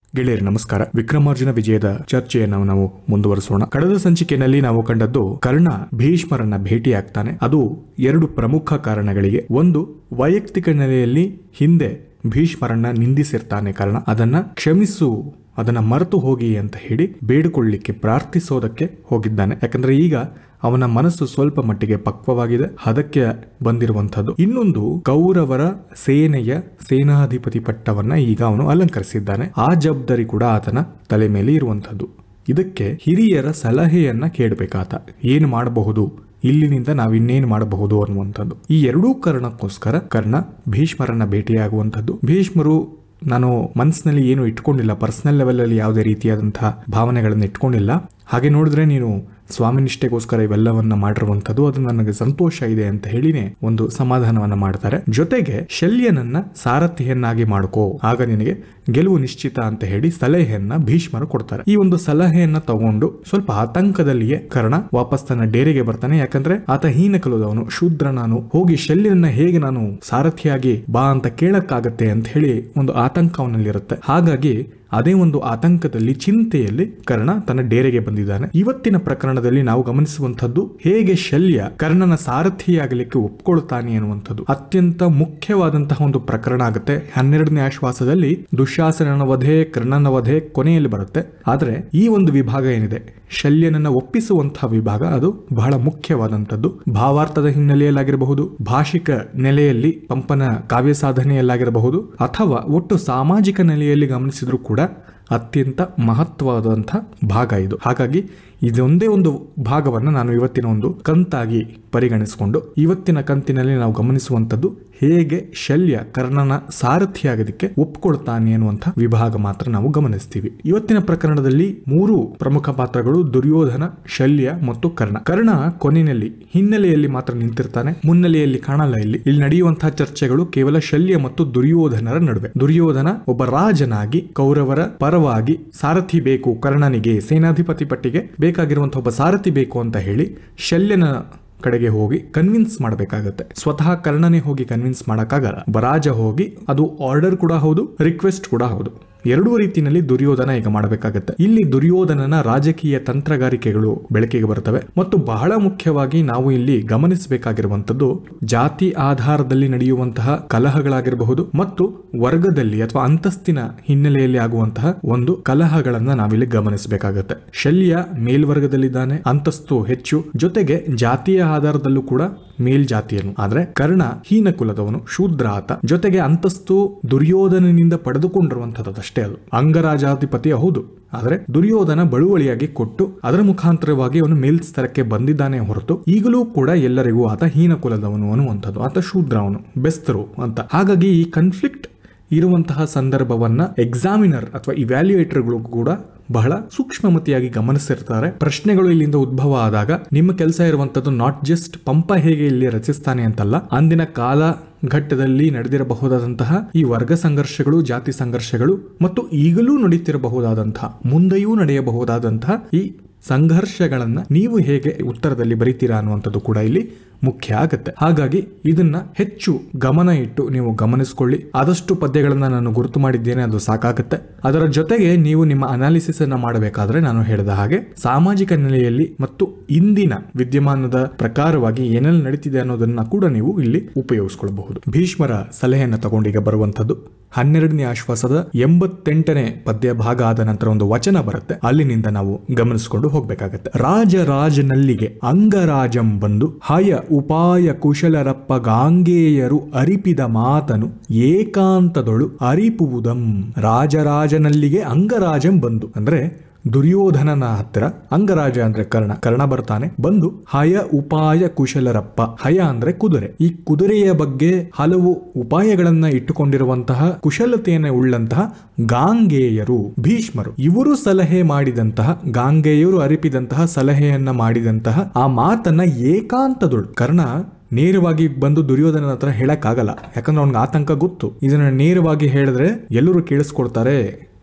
ಗೆಳೆಯರು ನಮಸ್ಕಾರ ವಿಕ್ರಮಾರ್ಜುನ ವಿಜಯದ ಚರ್ಚೆಯನ್ನು ನಾವು ಮುಂದುವರಿಸೋಣ ಕಳೆದ ಸಂಚಿಕೆಯಲ್ಲಿ ನಾವು ಕಂಡದ್ದು ಕರ್ಣ ಭೀಷ್ಮರನ್ನ ಭೇಟಿಯಾಗ್ತಾನೆ ಅದು ಎರಡು ಪ್ರಮುಖ ಕಾರಣಗಳಿಗೆ ಒಂದು ವೈಯಕ್ತಿಕ ನೆಲೆಯಲ್ಲಿ ಹಿಂದೆ ಭೀಷ್ಮರನ್ನ ನಿಂದಿಸಿರ್ತಾನೆ ಕರ್ಣ ಅದನ್ನ ಕ್ಷಮಿಸು ಅದನ್ನ ಮರೆತು ಹೋಗಿ ಅಂತ ಹೇಳಿ ಬೇಡಿಕೊಳ್ಳಿಕ್ಕೆ ಪ್ರಾರ್ಥಿಸೋದಕ್ಕೆ ಹೋಗಿದ್ದಾನೆ ಯಾಕಂದ್ರೆ ಈಗ ಅವನ ಮನಸ್ಸು ಸ್ವಲ್ಪ ಮಟ್ಟಿಗೆ ಪಕ್ವವಾಗಿದೆ ಹದಕ್ಕೆ ಬಂದಿರುವಂತದ್ದು ಇನ್ನೊಂದು ಕೌರವರ ಸೇನೆಯ ಸೇನಾಧಿಪತಿ ಪಟ್ಟವನ್ನ ಈಗ ಅವನು ಅಲಂಕರಿಸಿದ್ದಾನೆ ಆ ಜವಾಬ್ದಾರಿ ಕೂಡ ಆತನ ತಲೆ ಮೇಲೆ ಇರುವಂತದ್ದು ಇದಕ್ಕೆ ಹಿರಿಯರ ಸಲಹೆಯನ್ನ ಕೇಳಬೇಕಾತ ಏನು ಮಾಡಬಹುದು ಇಲ್ಲಿನಿಂದ ನಾವು ಇನ್ನೇನು ಮಾಡಬಹುದು ಅನ್ನುವಂಥದ್ದು ಈ ಎರಡೂ ಕಾರಣಕ್ಕೋಸ್ಕರ ಕರ್ಣ ಭೀಷ್ಮರನ್ನ ಭೇಟಿಯಾಗುವಂಥದ್ದು ಭೀಷ್ಮರು ನಾನು ಮನಸ್ಸಿನಲ್ಲಿ ಏನು ಇಟ್ಕೊಂಡಿಲ್ಲ ಪರ್ಸನಲ್ ಲೆವೆಲ್ ಅಲ್ಲಿ ಯಾವುದೇ ರೀತಿಯಾದಂತಹ ಭಾವನೆಗಳನ್ನು ಇಟ್ಕೊಂಡಿಲ್ಲ ಹಾಗೆ ನೋಡಿದ್ರೆ ನೀನು ಸ್ವಾಮಿ ನಿಷ್ಠೆಗೋಸ್ಕರ ಇವೆಲ್ಲವನ್ನ ಮಾಡಿರುವಂಥದ್ದು ಅದು ನನಗೆ ಸಂತೋಷ ಇದೆ ಅಂತ ಹೇಳಿನೇ ಒಂದು ಸಮಾಧಾನವನ್ನ ಮಾಡ್ತಾರೆ ಜೊತೆಗೆ ಶಲ್ಯನನ್ನ ಸಾರಥಿಯನ್ನಾಗಿ ಮಾಡ್ಕೋ ಆಗ ನಿನಗೆ ಗೆಲುವು ನಿಶ್ಚಿತ ಅಂತ ಹೇಳಿ ಸಲಹೆಯನ್ನ ಭೀಷ್ಮರು ಕೊಡ್ತಾರೆ ಈ ಒಂದು ಸಲಹೆಯನ್ನ ತಗೊಂಡು ಸ್ವಲ್ಪ ಆತಂಕದಲ್ಲಿಯೇ ಕರ್ಣ ವಾಪಸ್ ತನ್ನ ಡೇರೆಗೆ ಬರ್ತಾನೆ ಯಾಕಂದ್ರೆ ಆತ ಹೀನ ಕಲುದವನು ಶೂದ್ರ ನಾನು ಹೋಗಿ ಶಲ್ಯನನ್ನ ಹೇಗೆ ನಾನು ಸಾರಥಿಯಾಗಿ ಬಾ ಅಂತ ಕೇಳಕ್ಕಾಗತ್ತೆ ಅಂತ ಹೇಳಿ ಒಂದು ಆತಂಕ ಅವನಲ್ಲಿರುತ್ತೆ ಹಾಗಾಗಿ ಅದೇ ಒಂದು ಆತಂಕದಲ್ಲಿ ಚಿಂತೆಯಲ್ಲಿ ಕರ್ಣ ತನ್ನ ಡೇರೆಗೆ ಬಂದಿದ್ದಾನೆ ಇವತ್ತಿನ ಪ್ರಕರಣದಲ್ಲಿ ನಾವು ಗಮನಿಸುವಂತದ್ದು ಹೇಗೆ ಶಲ್ಯ ಕರ್ಣನ ಸಾರಥಿಯಾಗಲಿಕ್ಕೆ ಒಪ್ಕೊಳ್ತಾನೆ ಅನ್ನುವಂಥದ್ದು ಅತ್ಯಂತ ಮುಖ್ಯವಾದಂತಹ ಒಂದು ಪ್ರಕರಣ ಆಗುತ್ತೆ ಹನ್ನೆರಡನೇ ಆಶ್ವಾಸದಲ್ಲಿ ದುಶಾಸನನ ವಧೆ ಕರ್ಣನ ವಧೆ ಕೊನೆಯಲ್ಲಿ ಬರುತ್ತೆ ಆದ್ರೆ ಈ ಒಂದು ವಿಭಾಗ ಏನಿದೆ ಶಲ್ಯನನ್ನ ಒಪ್ಪಿಸುವಂತಹ ವಿಭಾಗ ಅದು ಬಹಳ ಮುಖ್ಯವಾದಂಥದ್ದು ಭಾವಾರ್ಥದ ಹಿನ್ನೆಲೆಯಲ್ಲಾಗಿರಬಹುದು ಭಾಷಿಕ ನೆಲೆಯಲ್ಲಿ ಪಂಪನ ಕಾವ್ಯ ಸಾಧನೆಯಲ್ಲಾಗಿರಬಹುದು ಅಥವಾ ಒಟ್ಟು ಸಾಮಾಜಿಕ ನೆಲೆಯಲ್ಲಿ ಗಮನಿಸಿದ್ರೂ ಕೂಡ ಅತ್ಯಂತ ಮಹತ್ವವಾದಂಥ ಭಾಗ ಇದು ಹಾಗಾಗಿ ಇದೊಂದೇ ಒಂದು ಭಾಗವನ್ನು ನಾನು ಇವತ್ತಿನ ಒಂದು ಕಂತಾಗಿ ಪರಿಗಣಿಸಿಕೊಂಡು ಇವತ್ತಿನ ಕಂತಿನಲ್ಲಿ ನಾವು ಗಮನಿಸುವಂಥದ್ದು ಹೇಗೆ ಶಲ್ಯ ಕರ್ಣನ ಸಾರಥಿಯಾಗೋದಕ್ಕೆ ಒಪ್ಕೊಳ್ತಾನೆ ಅನ್ನುವಂಥ ವಿಭಾಗ ಮಾತ್ರ ನಾವು ಗಮನಿಸ್ತೀವಿ ಇವತ್ತಿನ ಪ್ರಕರಣದಲ್ಲಿ ಮೂರು ಪ್ರಮುಖ ಪಾತ್ರಗಳು ದುರ್ಯೋಧನ ಶಲ್ಯ ಮತ್ತು ಕರ್ಣ ಕರ್ಣ ಕೊನೆಯಲ್ಲಿ ಹಿನ್ನೆಲೆಯಲ್ಲಿ ಮಾತ್ರ ನಿಂತಿರ್ತಾನೆ ಮುನ್ನೆಲೆಯಲ್ಲಿ ಕಾಣಲ್ಲ ಇಲ್ಲಿ ಇಲ್ಲಿ ನಡೆಯುವಂತಹ ಚರ್ಚೆಗಳು ಕೇವಲ ಶಲ್ಯ ಮತ್ತು ದುರ್ಯೋಧನರ ನಡುವೆ ದುರ್ಯೋಧನ ಒಬ್ಬ ರಾಜನಾಗಿ ಕೌರವರ ಪರವಾಗಿ ಸಾರಥಿ ಬೇಕು ಕರ್ಣನಿಗೆ ಸೇನಾಧಿಪತಿ ಪಟ್ಟಿಗೆ ಬೇಕಾಗಿರುವಂತಹ ಒಬ್ಬ ಸಾರಥಿ ಬೇಕು ಅಂತ ಹೇಳಿ ಶಲ್ಯನ ಕಡೆಗೆ ಹೋಗಿ ಕನ್ವಿನ್ಸ್ ಮಾಡಬೇಕಾಗತ್ತೆ ಸ್ವತಃ ಕರ್ಣನೇ ಹೋಗಿ ಕನ್ವಿನ್ಸ್ ಮಾಡೋಕ್ಕಾಗಲ್ಲ ಬರಾಜ ಹೋಗಿ ಅದು ಆರ್ಡರ್ ಕೂಡ ಹೌದು ರಿಕ್ವೆಸ್ಟ್ ಕೂಡ ಹೌದು ಎರಡೂ ರೀತಿಯಲ್ಲಿ ದುರ್ಯೋಧನ ಈಗ ಮಾಡಬೇಕಾಗತ್ತೆ ಇಲ್ಲಿ ದುರ್ಯೋಧನನ ರಾಜಕೀಯ ತಂತ್ರಗಾರಿಕೆಗಳು ಬೆಳಕಿಗೆ ಬರ್ತವೆ ಮತ್ತು ಬಹಳ ಮುಖ್ಯವಾಗಿ ನಾವು ಇಲ್ಲಿ ಗಮನಿಸಬೇಕಾಗಿರುವಂತದ್ದು ಜಾತಿ ಆಧಾರದಲ್ಲಿ ನಡೆಯುವಂತಹ ಕಲಹಗಳಾಗಿರಬಹುದು ಮತ್ತು ವರ್ಗದಲ್ಲಿ ಅಥವಾ ಅಂತಸ್ತಿನ ಹಿನ್ನೆಲೆಯಲ್ಲಿ ಆಗುವಂತಹ ಒಂದು ಕಲಹಗಳನ್ನ ನಾವಿಲ್ಲಿ ಗಮನಿಸಬೇಕಾಗತ್ತೆ ಶಲ್ಯ ಮೇಲ್ವರ್ಗದಲ್ಲಿದ್ದಾನೆ ಅಂತಸ್ತು ಹೆಚ್ಚು ಜೊತೆಗೆ ಜಾತಿಯ ಆಧಾರದಲ್ಲೂ ಕೂಡ ಮೇಲ್ಜಾತಿಯನು ಆದ್ರೆ ಕರ್ಣ ಹೀನ ಕುಲದವನು ಶೂದ್ರ ಆತ ಜೊತೆಗೆ ಅಂತಸ್ತು ದುರ್ಯೋಧನನಿಂದ ಪಡೆದುಕೊಂಡಿರುವಂತಹದ್ದಷ್ಟೇ ಅದು ಅಂಗರಾಜಾಧಿಪತಿ ಹೌದು ಆದ್ರೆ ದುರ್ಯೋಧನ ಬಳುವಳಿಯಾಗಿ ಕೊಟ್ಟು ಅದರ ಮುಖಾಂತರವಾಗಿ ಅವನು ಮೇಲ್ಸ್ತರಕ್ಕೆ ಬಂದಿದ್ದಾನೆ ಹೊರತು ಈಗಲೂ ಕೂಡ ಎಲ್ಲರಿಗೂ ಆತ ಹೀನ ಕುಲದವನು ಅನ್ನುವಂಥದ್ದು ಆತ ಶೂದ್ರ ಅವನು ಬೆಸ್ತರು ಅಂತ ಹಾಗಾಗಿ ಈ ಕನ್ಫ್ಲಿಕ್ಟ್ ಇರುವಂತಹ ಸಂದರ್ಭವನ್ನ ಎಕ್ಸಾಮಿನರ್ ಅಥವಾ ಇವ್ಯಾಲ್ಯೂಯೇಟರ್ಗಳು ಕೂಡ ಬಹಳ ಸೂಕ್ಷ್ಮಮತಿಯಾಗಿ ಗಮನಿಸಿರ್ತಾರೆ ಪ್ರಶ್ನೆಗಳು ಇಲ್ಲಿಂದ ಉದ್ಭವ ಆದಾಗ ನಿಮ್ಮ ಕೆಲಸ ಇರುವಂತದ್ದು ನಾಟ್ ಜಸ್ಟ್ ಪಂಪ ಹೇಗೆ ಇಲ್ಲಿ ರಚಿಸ್ತಾನೆ ಅಂತಲ್ಲ ಅಂದಿನ ಕಾಲ ಘಟ್ಟದಲ್ಲಿ ನಡೆದಿರಬಹುದಾದಂತಹ ಈ ವರ್ಗ ಸಂಘರ್ಷಗಳು ಜಾತಿ ಸಂಘರ್ಷಗಳು ಮತ್ತು ಈಗಲೂ ನಡೀತಿರಬಹುದಾದಂತಹ ಮುಂದೆಯೂ ನಡೆಯಬಹುದಾದಂತಹ ಈ ಸಂಘರ್ಷಗಳನ್ನ ನೀವು ಹೇಗೆ ಉತ್ತರದಲ್ಲಿ ಬರೀತೀರಾ ಅನ್ನುವಂಥದ್ದು ಕೂಡ ಇಲ್ಲಿ ಮುಖ್ಯ ಆಗುತ್ತೆ ಹಾಗಾಗಿ ಇದನ್ನ ಹೆಚ್ಚು ಗಮನ ಇಟ್ಟು ನೀವು ಗಮನಿಸ್ಕೊಳ್ಳಿ ಆದಷ್ಟು ಪದ್ಯಗಳನ್ನ ನಾನು ಗುರುತು ಮಾಡಿದ್ದೇನೆ ಅದು ಸಾಕಾಗುತ್ತೆ ಅದರ ಜೊತೆಗೆ ನೀವು ನಿಮ್ಮ ಅನಾಲಿಸಿಸ್ ಅನ್ನ ಮಾಡಬೇಕಾದ್ರೆ ನಾನು ಹೇಳಿದ ಹಾಗೆ ಸಾಮಾಜಿಕ ನೆಲೆಯಲ್ಲಿ ಮತ್ತು ಇಂದಿನ ವಿದ್ಯಮಾನದ ಪ್ರಕಾರವಾಗಿ ಏನೆಲ್ಲ ನಡೀತಿದೆ ಅನ್ನೋದನ್ನ ಕೂಡ ನೀವು ಇಲ್ಲಿ ಉಪಯೋಗಿಸ್ಕೊಳ್ಬಹುದು ಭೀಷ್ಮರ ಸಲಹೆಯನ್ನ ತಗೊಂಡೀಗ ಬರುವಂತದ್ದು ಹನ್ನೆರಡನೇ ಆಶ್ವಾಸದ ಎಂಬತ್ತೆಂಟನೇ ಪದ್ಯ ಭಾಗ ಆದ ನಂತರ ಒಂದು ವಚನ ಬರುತ್ತೆ ಅಲ್ಲಿನಿಂದ ನಾವು ಗಮನಿಸಿಕೊಂಡು ಹೋಗ್ಬೇಕಾಗತ್ತೆ ರಾಜರಾಜನಲ್ಲಿಗೆ ಅಂಗರಾಜಂ ಬಂದು ಹಯ ಉಪಾಯ ಕುಶಲರಪ್ಪ ಗಾಂಗೇಯರು ಅರಿಪಿದ ಮಾತನು ಏಕಾಂತದೊಳು ಅರಿಪುವುದಂ ರಾಜರಾಜನಲ್ಲಿಗೆ ಅಂಗರಾಜಂ ಬಂದು ಅಂದ್ರೆ ದುರ್ಯೋಧನನ ಹತ್ತಿರ ಅಂಗರಾಜ ಅಂದ್ರೆ ಕರ್ಣ ಕರ್ಣ ಬರ್ತಾನೆ ಬಂದು ಹಯ ಉಪಾಯ ಕುಶಲರಪ್ಪ ಹಯ ಅಂದ್ರೆ ಕುದುರೆ ಈ ಕುದುರೆಯ ಬಗ್ಗೆ ಹಲವು ಉಪಾಯಗಳನ್ನ ಇಟ್ಟುಕೊಂಡಿರುವಂತಹ ಕುಶಲತೆಯನ್ನು ಉಳ್ಳಂತಹ ಗಾಂಗೇಯರು ಭೀಷ್ಮರು ಇವರು ಸಲಹೆ ಮಾಡಿದಂತಹ ಗಾಂಗೇಯರು ಅರಿಪಿದಂತಹ ಸಲಹೆಯನ್ನ ಮಾಡಿದಂತಹ ಆ ಮಾತನ್ನ ಏಕಾಂತದೊಳು ಕರ್ಣ ನೇರವಾಗಿ ಬಂದು ದುರ್ಯೋಧನನ ಹತ್ರ ಹೇಳಕ್ಕಾಗಲ್ಲ ಯಾಕಂದ್ರೆ ಅವ್ನಿಗೆ ಆತಂಕ ಗೊತ್ತು ಇದನ್ನ ನೇರವಾಗಿ ಹೇಳಿದ್ರೆ ಎಲ್ಲರೂ ಕೇಳಿಸ್ಕೊಳ್ತಾರೆ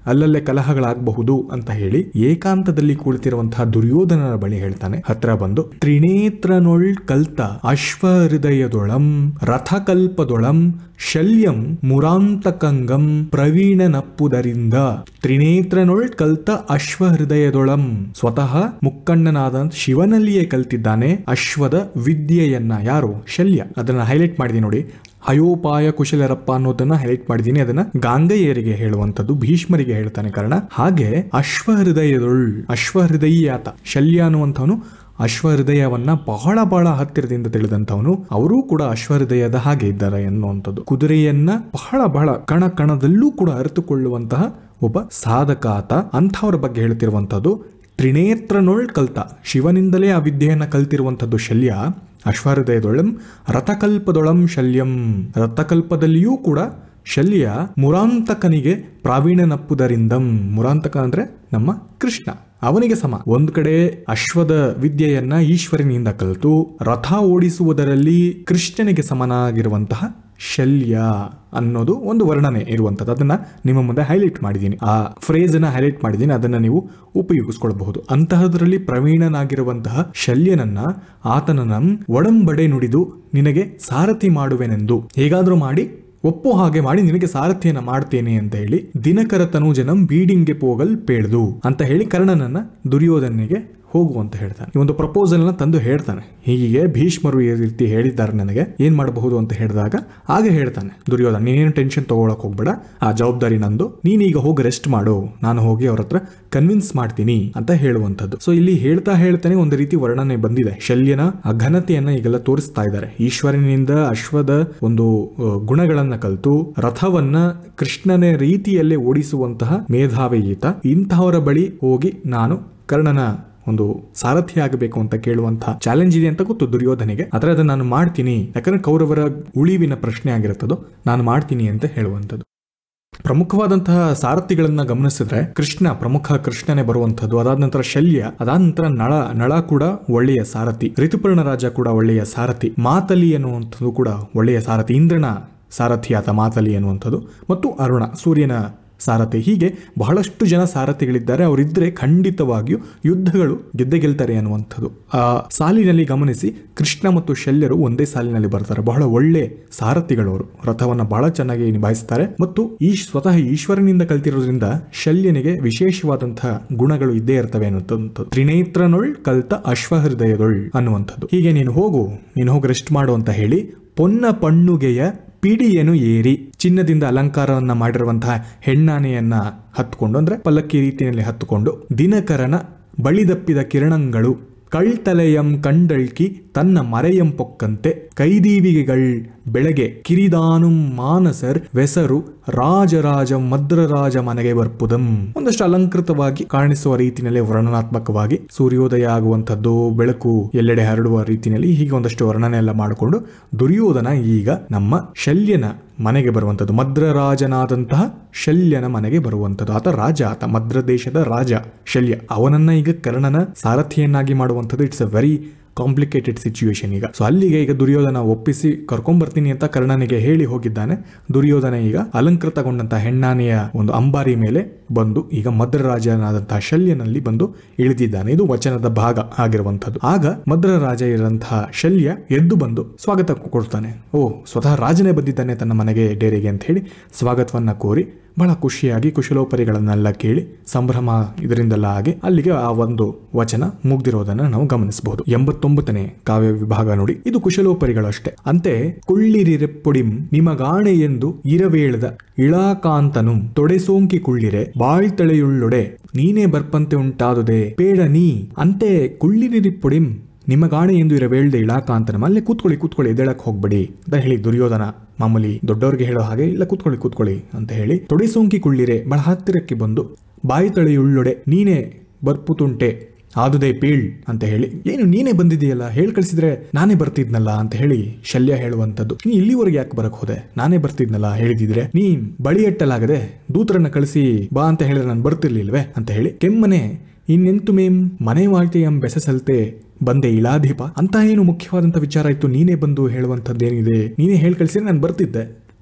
ಅಲ್ಲಲ್ಲೇ ಕಲಹಗಳಾಗಬಹುದು ಅಂತ ಹೇಳಿ ಏಕಾಂತದಲ್ಲಿ ಕುಳಿತಿರುವಂತಹ ದುರ್ಯೋಧನನ ಬಳಿ ಹೇಳ್ತಾನೆ ಹತ್ರ ಬಂದು ತ್ರಿನೇತ್ರನೊಳ್ ಕಲ್ತ ಅಶ್ವ ಹೃದಯದೊಳಂ ರಥಕಲ್ಪದೊಳಂ ಶಲ್ಯಂ ಮುರಾಂತಕಂಗಂ ಪ್ರವೀಣನಪ್ಪುದರಿಂದ ತ್ರಿನೇತ್ರನೊಳ್ ಕಲ್ತ ಅಶ್ವ ಹೃದಯದೊಳಂ ಸ್ವತಃ ಮುಕ್ಕಣ್ಣನಾದ ಶಿವನಲ್ಲಿಯೇ ಕಲ್ತಿದ್ದಾನೆ ಅಶ್ವದ ವಿದ್ಯೆಯನ್ನ ಯಾರು ಶಲ್ಯ ಅದನ್ನ ಹೈಲೈಟ್ ಮಾಡಿದೀನಿ ನೋಡಿ ಅಯೋಪಾಯ ಕುಶಲರಪ್ಪ ಅನ್ನೋದನ್ನ ಹೈಲೈಟ್ ಮಾಡಿದೀನಿ ಅದನ್ನ ಗಾಂಗಯ್ಯರಿಗೆ ಹೇಳುವಂತದ್ದು ಭೀಷ್ಮರಿಗೆ ಹೇಳ್ತಾನೆ ಕಾರಣ ಹಾಗೆ ಅಶ್ವ ಹೃದಯದೊಳ್ ಅಶ್ವ ಹೃದಯಾತ ಶಲ್ಯ ಅನ್ನುವಂಥವನು ಅಶ್ವಹೃದಯವನ್ನ ಬಹಳ ಬಹಳ ಹತ್ತಿರದಿಂದ ತಿಳಿದಂಥವನು ಅವರೂ ಕೂಡ ಅಶ್ವಹೃದಯದ ಹಾಗೆ ಇದ್ದಾರೆ ಎನ್ನುವಂಥದ್ದು ಕುದುರೆಯನ್ನ ಬಹಳ ಬಹಳ ಕಣ ಕಣದಲ್ಲೂ ಕೂಡ ಅರಿತುಕೊಳ್ಳುವಂತಹ ಒಬ್ಬ ಸಾಧಕ ಆತ ಅಂಥವರ ಬಗ್ಗೆ ಹೇಳ್ತಿರುವಂಥದ್ದು ತ್ರಿನೇತ್ರನೊಳ್ ಕಲ್ತ ಶಿವನಿಂದಲೇ ಆ ವಿದ್ಯೆಯನ್ನ ಕಲ್ತಿರುವಂಥದ್ದು ಶಲ್ಯ ಅಶ್ವಹೃದಯದೊಳಂ ರಥಕಲ್ಪದೊಳಂ ಶಲ್ಯಂ ರಥಕಲ್ಪದಲ್ಲಿಯೂ ಕೂಡ ಶಲ್ಯ ಮುರಾಂತಕನಿಗೆ ಪ್ರಾವೀಣನಪ್ಪುದರಿಂದಂ ಮುರಾಂತಕ ಅಂದ್ರೆ ನಮ್ಮ ಕೃಷ್ಣ ಅವನಿಗೆ ಸಮ ಒಂದ್ ಕಡೆ ಅಶ್ವದ ವಿದ್ಯೆಯನ್ನ ಈಶ್ವರನಿಂದ ಕಲಿತು ರಥ ಓಡಿಸುವುದರಲ್ಲಿ ಕೃಷ್ಣನಿಗೆ ಸಮನಾಗಿರುವಂತಹ ಶಲ್ಯ ಅನ್ನೋದು ಒಂದು ವರ್ಣನೆ ಇರುವಂತದ್ದು ಅದನ್ನ ನಿಮ್ಮ ಮುಂದೆ ಹೈಲೈಟ್ ಮಾಡಿದ್ದೀನಿ ಆ ಫ್ರೇಸ್ ಅನ್ನ ಹೈಲೈಟ್ ಮಾಡಿದ್ದೀನಿ ಅದನ್ನ ನೀವು ಉಪಯೋಗಿಸ್ಕೊಳ್ಬಹುದು ಅಂತಹದ್ರಲ್ಲಿ ಪ್ರವೀಣನಾಗಿರುವಂತಹ ಶಲ್ಯನನ್ನ ಆತನನ್ನ ಒಡಂಬಡೆ ನುಡಿದು ನಿನಗೆ ಸಾರಥಿ ಮಾಡುವೆನೆಂದು ಹೇಗಾದ್ರೂ ಮಾಡಿ ಒಪ್ಪೋ ಹಾಗೆ ಮಾಡಿ ನಿನಗೆ ಸಾರಥಿಯನ್ನ ಮಾಡ್ತೇನೆ ಅಂತ ಹೇಳಿ ದಿನಕರ ತನುಜನಂ ಬೀಡಿಂಗೆ ಪೋಗಲ್ ಪೇಳ್ದು ಅಂತ ಹೇಳಿ ಕರ್ಣನನ್ನ ದುರ್ಯೋಧನಿಗೆ ಹೋಗು ಅಂತ ಹೇಳ್ತಾನೆ ಈ ಒಂದು ಪ್ರಪೋಸಲ್ ನ ತಂದು ಹೇಳ್ತಾನೆ ಹೀಗೆ ಭೀಷ್ಮರು ಈ ರೀತಿ ಹೇಳಿದ್ದಾರೆ ನನಗೆ ಏನ್ ಮಾಡಬಹುದು ಅಂತ ಹೇಳಿದಾಗ ಆಗ ಹೇಳ್ತಾನೆ ದುರ್ಯೋಧನ ನೀನೇನು ಟೆನ್ಷನ್ ತಗೊಳಕ್ ಹೋಗ್ಬೇಡ ಆ ಜವಾಬ್ದಾರಿ ನಂದು ನೀನ್ ಈಗ ಹೋಗಿ ರೆಸ್ಟ್ ಮಾಡು ನಾನು ಹೋಗಿ ಅವ್ರ ಹತ್ರ ಕನ್ವಿನ್ಸ್ ಮಾಡ್ತೀನಿ ಅಂತ ಹೇಳುವಂಥದ್ದು ಸೊ ಇಲ್ಲಿ ಹೇಳ್ತಾ ಹೇಳ್ತಾನೆ ಒಂದು ರೀತಿ ವರ್ಣನೆ ಬಂದಿದೆ ಶಲ್ಯನ ಆ ಘನತೆಯನ್ನ ಈಗೆಲ್ಲ ತೋರಿಸ್ತಾ ಇದ್ದಾರೆ ಈಶ್ವರನಿಂದ ಅಶ್ವದ ಒಂದು ಅಹ್, ಗುಣಗಳನ್ನ ಕಲಿತು ರಥವನ್ನ ಕೃಷ್ಣನ ರೀತಿಯಲ್ಲೇ ಓಡಿಸುವಂತಹ ಮೇಧಾವಿ ಈತ ಇಂತಹವರ ಬಳಿ ಹೋಗಿ ನಾನು ಕರ್ಣನ ಒಂದು ಸಾರಥಿ ಆಗಬೇಕು ಅಂತ ಕೇಳುವಂತಹ ಚಾಲೆಂಜ್ ಇದೆ ಅಂತ ಗೊತ್ತು ದುರ್ಯೋಧನಿಗೆ ಆದ್ರೆ ಅದನ್ನ ನಾನು ಮಾಡ್ತೀನಿ ಯಾಕಂದ್ರೆ ಕೌರವರ ಉಳಿವಿನ ಪ್ರಶ್ನೆ ಆಗಿರುತ್ತದು ನಾನು ಮಾಡ್ತೀನಿ ಅಂತ ಹೇಳುವಂಥದ್ದು ಪ್ರಮುಖವಾದಂತಹ ಸಾರಥಿಗಳನ್ನ ಗಮನಿಸಿದ್ರೆ ಕೃಷ್ಣ ಪ್ರಮುಖ ಕೃಷ್ಣನೇ ಬರುವಂತದ್ದು ಅದಾದ ನಂತರ ಶಲ್ಯ ಅದಾದ ನಂತರ ನಳ ನಳ ಕೂಡ ಒಳ್ಳೆಯ ಸಾರಥಿ ಋತುಪರ್ಣ ರಾಜ ಕೂಡ ಒಳ್ಳೆಯ ಸಾರಥಿ ಮಾತಲಿ ಅನ್ನುವಂಥದ್ದು ಕೂಡ ಒಳ್ಳೆಯ ಸಾರಥಿ ಇಂದ್ರನ ಸಾರಥಿಯಾದ ಮಾತಲಿ ಅನ್ನುವಂಥದ್ದು ಮತ್ತು ಅರುಣ ಸೂರ್ಯನ ಸಾರಥಿ ಹೀಗೆ ಬಹಳಷ್ಟು ಜನ ಸಾರಥಿಗಳಿದ್ದಾರೆ ಅವರಿದ್ರೆ ಖಂಡಿತವಾಗಿಯೂ ಯುದ್ಧಗಳು ಗೆದ್ದೆ ಗೆಲ್ತಾರೆ ಅನ್ನುವಂಥದ್ದು ಆ ಸಾಲಿನಲ್ಲಿ ಗಮನಿಸಿ ಕೃಷ್ಣ ಮತ್ತು ಶಲ್ಯರು ಒಂದೇ ಸಾಲಿನಲ್ಲಿ ಬರ್ತಾರೆ ಬಹಳ ಒಳ್ಳೆ ಸಾರಥಿಗಳವರು ರಥವನ್ನ ಬಹಳ ಚೆನ್ನಾಗಿ ನಿಭಾಯಿಸ್ತಾರೆ ಮತ್ತು ಈ ಸ್ವತಃ ಈಶ್ವರನಿಂದ ಕಲ್ತಿರೋದ್ರಿಂದ ಶಲ್ಯನಿಗೆ ವಿಶೇಷವಾದಂತಹ ಗುಣಗಳು ಇದ್ದೇ ಇರ್ತವೆ ಅನ್ನುವಂಥದ್ದು ತ್ರಿನೇತ್ರನೊಳ್ ಕಲ್ತ ಅಶ್ವಹೃದಯದೊಳ್ ಅನ್ನುವಂಥದ್ದು ಹೀಗೆ ನೀನು ಹೋಗು ನೀನು ಹೋಗಿ ರೆಸ್ಟ್ ಮಾಡು ಅಂತ ಹೇಳಿ ಪೊನ್ನ ಪಣ್ಣುಗೆಯ ಪಿಡಿಯನ್ನು ಏರಿ ಚಿನ್ನದಿಂದ ಅಲಂಕಾರವನ್ನ ಮಾಡಿರುವಂತಹ ಹೆಣ್ಣಾನೆಯನ್ನ ಹತ್ಕೊಂಡು ಅಂದ್ರೆ ಪಲ್ಲಕ್ಕಿ ರೀತಿಯಲ್ಲಿ ಹತ್ತುಕೊಂಡು ದಿನಕರನ ಬಳಿದಪ್ಪಿದ ಕಿರಣಗಳು ಕಳ್ತಲೆಯಂ ಕಂಡಳ್ಕಿ ತನ್ನ ಮರೆಯಂ ಪೊಕ್ಕಂತೆ ಕೈದೀವಿಗೆಗಳ್ ಬೆಳಗ್ಗೆ ಕಿರಿದಾನುಂ ಮಾನಸರ್ ವೆಸರು ರಾಜರಾಜ ಮದ್ರರಾಜ ಮನೆಗೆ ಬರ್ಪುದಂ ಒಂದಷ್ಟು ಅಲಂಕೃತವಾಗಿ ಕಾಣಿಸುವ ರೀತಿಯಲ್ಲಿ ವರ್ಣನಾತ್ಮಕವಾಗಿ ಸೂರ್ಯೋದಯ ಆಗುವಂಥದ್ದು ಬೆಳಕು ಎಲ್ಲೆಡೆ ಹರಡುವ ರೀತಿಯಲ್ಲಿ ಹೀಗೆ ಒಂದಷ್ಟು ವರ್ಣನೆ ಎಲ್ಲ ಮಾಡಿಕೊಂಡು ದುರ್ಯೋಧನ ಈಗ ನಮ್ಮ ಶಲ್ಯನ ಮನೆಗೆ ಬರುವಂಥದ್ದು ಮದ್ರರಾಜನಾದಂತಹ ಶಲ್ಯನ ಮನೆಗೆ ಬರುವಂಥದ್ದು ಆತ ರಾಜ ಆತ ಮದ್ರ ದೇಶದ ರಾಜ ಶಲ್ಯ ಅವನನ್ನ ಈಗ ಕರ್ಣನ ಸಾರಥಿಯನ್ನಾಗಿ ಮಾಡುವಂಥದ್ದು it's uh very complicated situation ಈಗ ಸೊ ಅಲ್ಲಿಗೆ ಈಗ ದುರ್ಯೋಧನ ಒಪ್ಪಿಸಿ ಕರ್ಕೊಂಡ್ಬರ್ತೀನಿ ಅಂತ ಕರ್ಣನಿಗೆ ಹೇಳಿ ಹೋಗಿದ್ದಾನೆ ದುರ್ಯೋಧನ ಈಗ ಅಲಂಕೃತಗೊಂಡಂತಹ ಹೆಣ್ಣಾನೆಯ ಒಂದು ಅಂಬಾರಿ ಮೇಲೆ ಬಂದು ಈಗ ಮದ್ರರಾಜನಾದಂತಹ ಶಲ್ಯನಲ್ಲಿ ಬಂದು ಇಳಿದಿದ್ದಾನೆ ಇದು ವಚನದ ಭಾಗ ಆಗಿರುವಂತದ್ದು ಆಗ ಮದ್ರರಾಜ ಇರಂತಹ ಶಲ್ಯ ಎದ್ದು ಬಂದು ಸ್ವಾಗತ ಕೊಡ್ತಾನೆ ಓ ಸ್ವತಃ ರಾಜನೇ ಬಂದಿದ್ದಾನೆ ತನ್ನ ಮನೆಗೆ ಡೇರಿಗೆ ಅಂತ ಹೇಳಿ ಸ್ವಾಗತವನ್ನ ಕೋರಿ ಬಹಳ ಖುಷಿಯಾಗಿ ಕುಶಲೋಪರಿಗಳನ್ನೆಲ್ಲ ಕೇಳಿ ಸಂಭ್ರಮ ಇದರಿಂದೆಲ್ಲ ಆಗಿ ಅಲ್ಲಿಗೆ ಆ ಒಂದು ವಚನ ಮುಗ್ದಿರೋದನ್ನ ನಾವು ಗಮನಿಸಬಹುದು ಎಂಬತ್ತೊಂಬತ್ತನೇ ಕಾವ್ಯ ವಿಭಾಗ ನೋಡಿ ಇದು ಕುಶಲೋಪರಿಗಳು ಅಷ್ಟೇ ಅಂತೆ ಕುಳ್ಳಿರಿರೆಪ್ಪೊಡಿಂ ನಿಮಗಾಣೆ ಎಂದು ಇರವೇಳದ ಇಳಾಕಾಂತನು ತೊಡೆಸೋಂಕಿ ಕುಳ್ಳಿರೆ ಬಾಳ್ತಳೆಯುಳ್ಳೊಡೆ ನೀನೇ ಬರ್ಪಂತೆ ಉಂಟಾದುದೆ ಪೇಡ ನೀ ಅಂತೆ ಕುಳ್ಳಿರಿರಿಪ್ಪೊಡಿಂ ನಿಮಗಾಣೆ ಎಂದು ಇರವೇಳ್ದೆ ಇಳಾಕಾಂತನ ಅಲ್ಲೇ ಕೂತ್ಕೊಳ್ಳಿ ಕೂತ್ಕೊಳ್ಳಿ ಎದ್ದೇಳಕ್ ಹೋಗ್ಬೇಡಿ ಅಂತ ಹೇಳಿ ದುರ್ಯೋಧನ ಮಾಮೂಲಿ ದೊಡ್ಡವ್ರಿಗೆ ಹೇಳೋ ಹಾಗೆ ಇಲ್ಲ ಕೂತ್ಕೊಳ್ಳಿ ಕೂತ್ಕೊಳ್ಳಿ ಅಂತ ಹೇಳಿ ತೊಡೆಸೋಂಕಿ ಕುಳ್ಳಿರೆ ಬಹಳ ಹತ್ತಿರಕ್ಕೆ ಬಂದು ಬಾಯಿ ತಳೆಯುಳ್ಳೊಡೆ ನೀನೇ ಬರ್ಪುತುಂಟೆ ಆದುದೇ ಪೀಳ್ ಅಂತ ಹೇಳಿ ಏನು ನೀನೇ ಬಂದಿದೆಯಲ್ಲ ಹೇಳಿ ಕಳಿಸಿದ್ರೆ ನಾನೇ ಬರ್ತಿದ್ನಲ್ಲ ಅಂತ ಹೇಳಿ ಶಲ್ಯ ಹೇಳುವಂಥದ್ದು ನೀ ಇಲ್ಲಿವರೆಗೆ ಯಾಕೆ ಬರಕ್ ಹೋದೆ ನಾನೇ ಬರ್ತಿದ್ನಲ್ಲ ಹೇಳಿದಿದ್ರೆ ನೀ ಬಳಿ ಎಟ್ಟಲಾಗದೆ ದೂತರನ್ನ ಕಳಿಸಿ ಬಾ ಅಂತ ಹೇಳಿದ್ರೆ ನಾನು ಬರ್ತಿರ್ಲಿಲ್ವೇ ಅಂತ ಹೇಳಿ ಕೆಮ್ಮನೆ ಇನ್ನೆಂತು ಮೇಂ ಮನೆ ವಾಳ್ತೆಯಂ ಬೆಸಸಲ್ತೆ ಬಂದೆ ಇಳಾದೀಪ ಅಂತ ಏನು ಮುಖ್ಯವಾದಂತ ವಿಚಾರ ಇತ್ತು ನೀನೇ ಬಂದು ಹೇಳುವಂಥದ್ದೇನಿದೆ ನೀನೇ ಹೇಳಿ ಕಳಿಸಿದ್ರೆ ನಾನು ಬರ್ತಿದ್ದೆ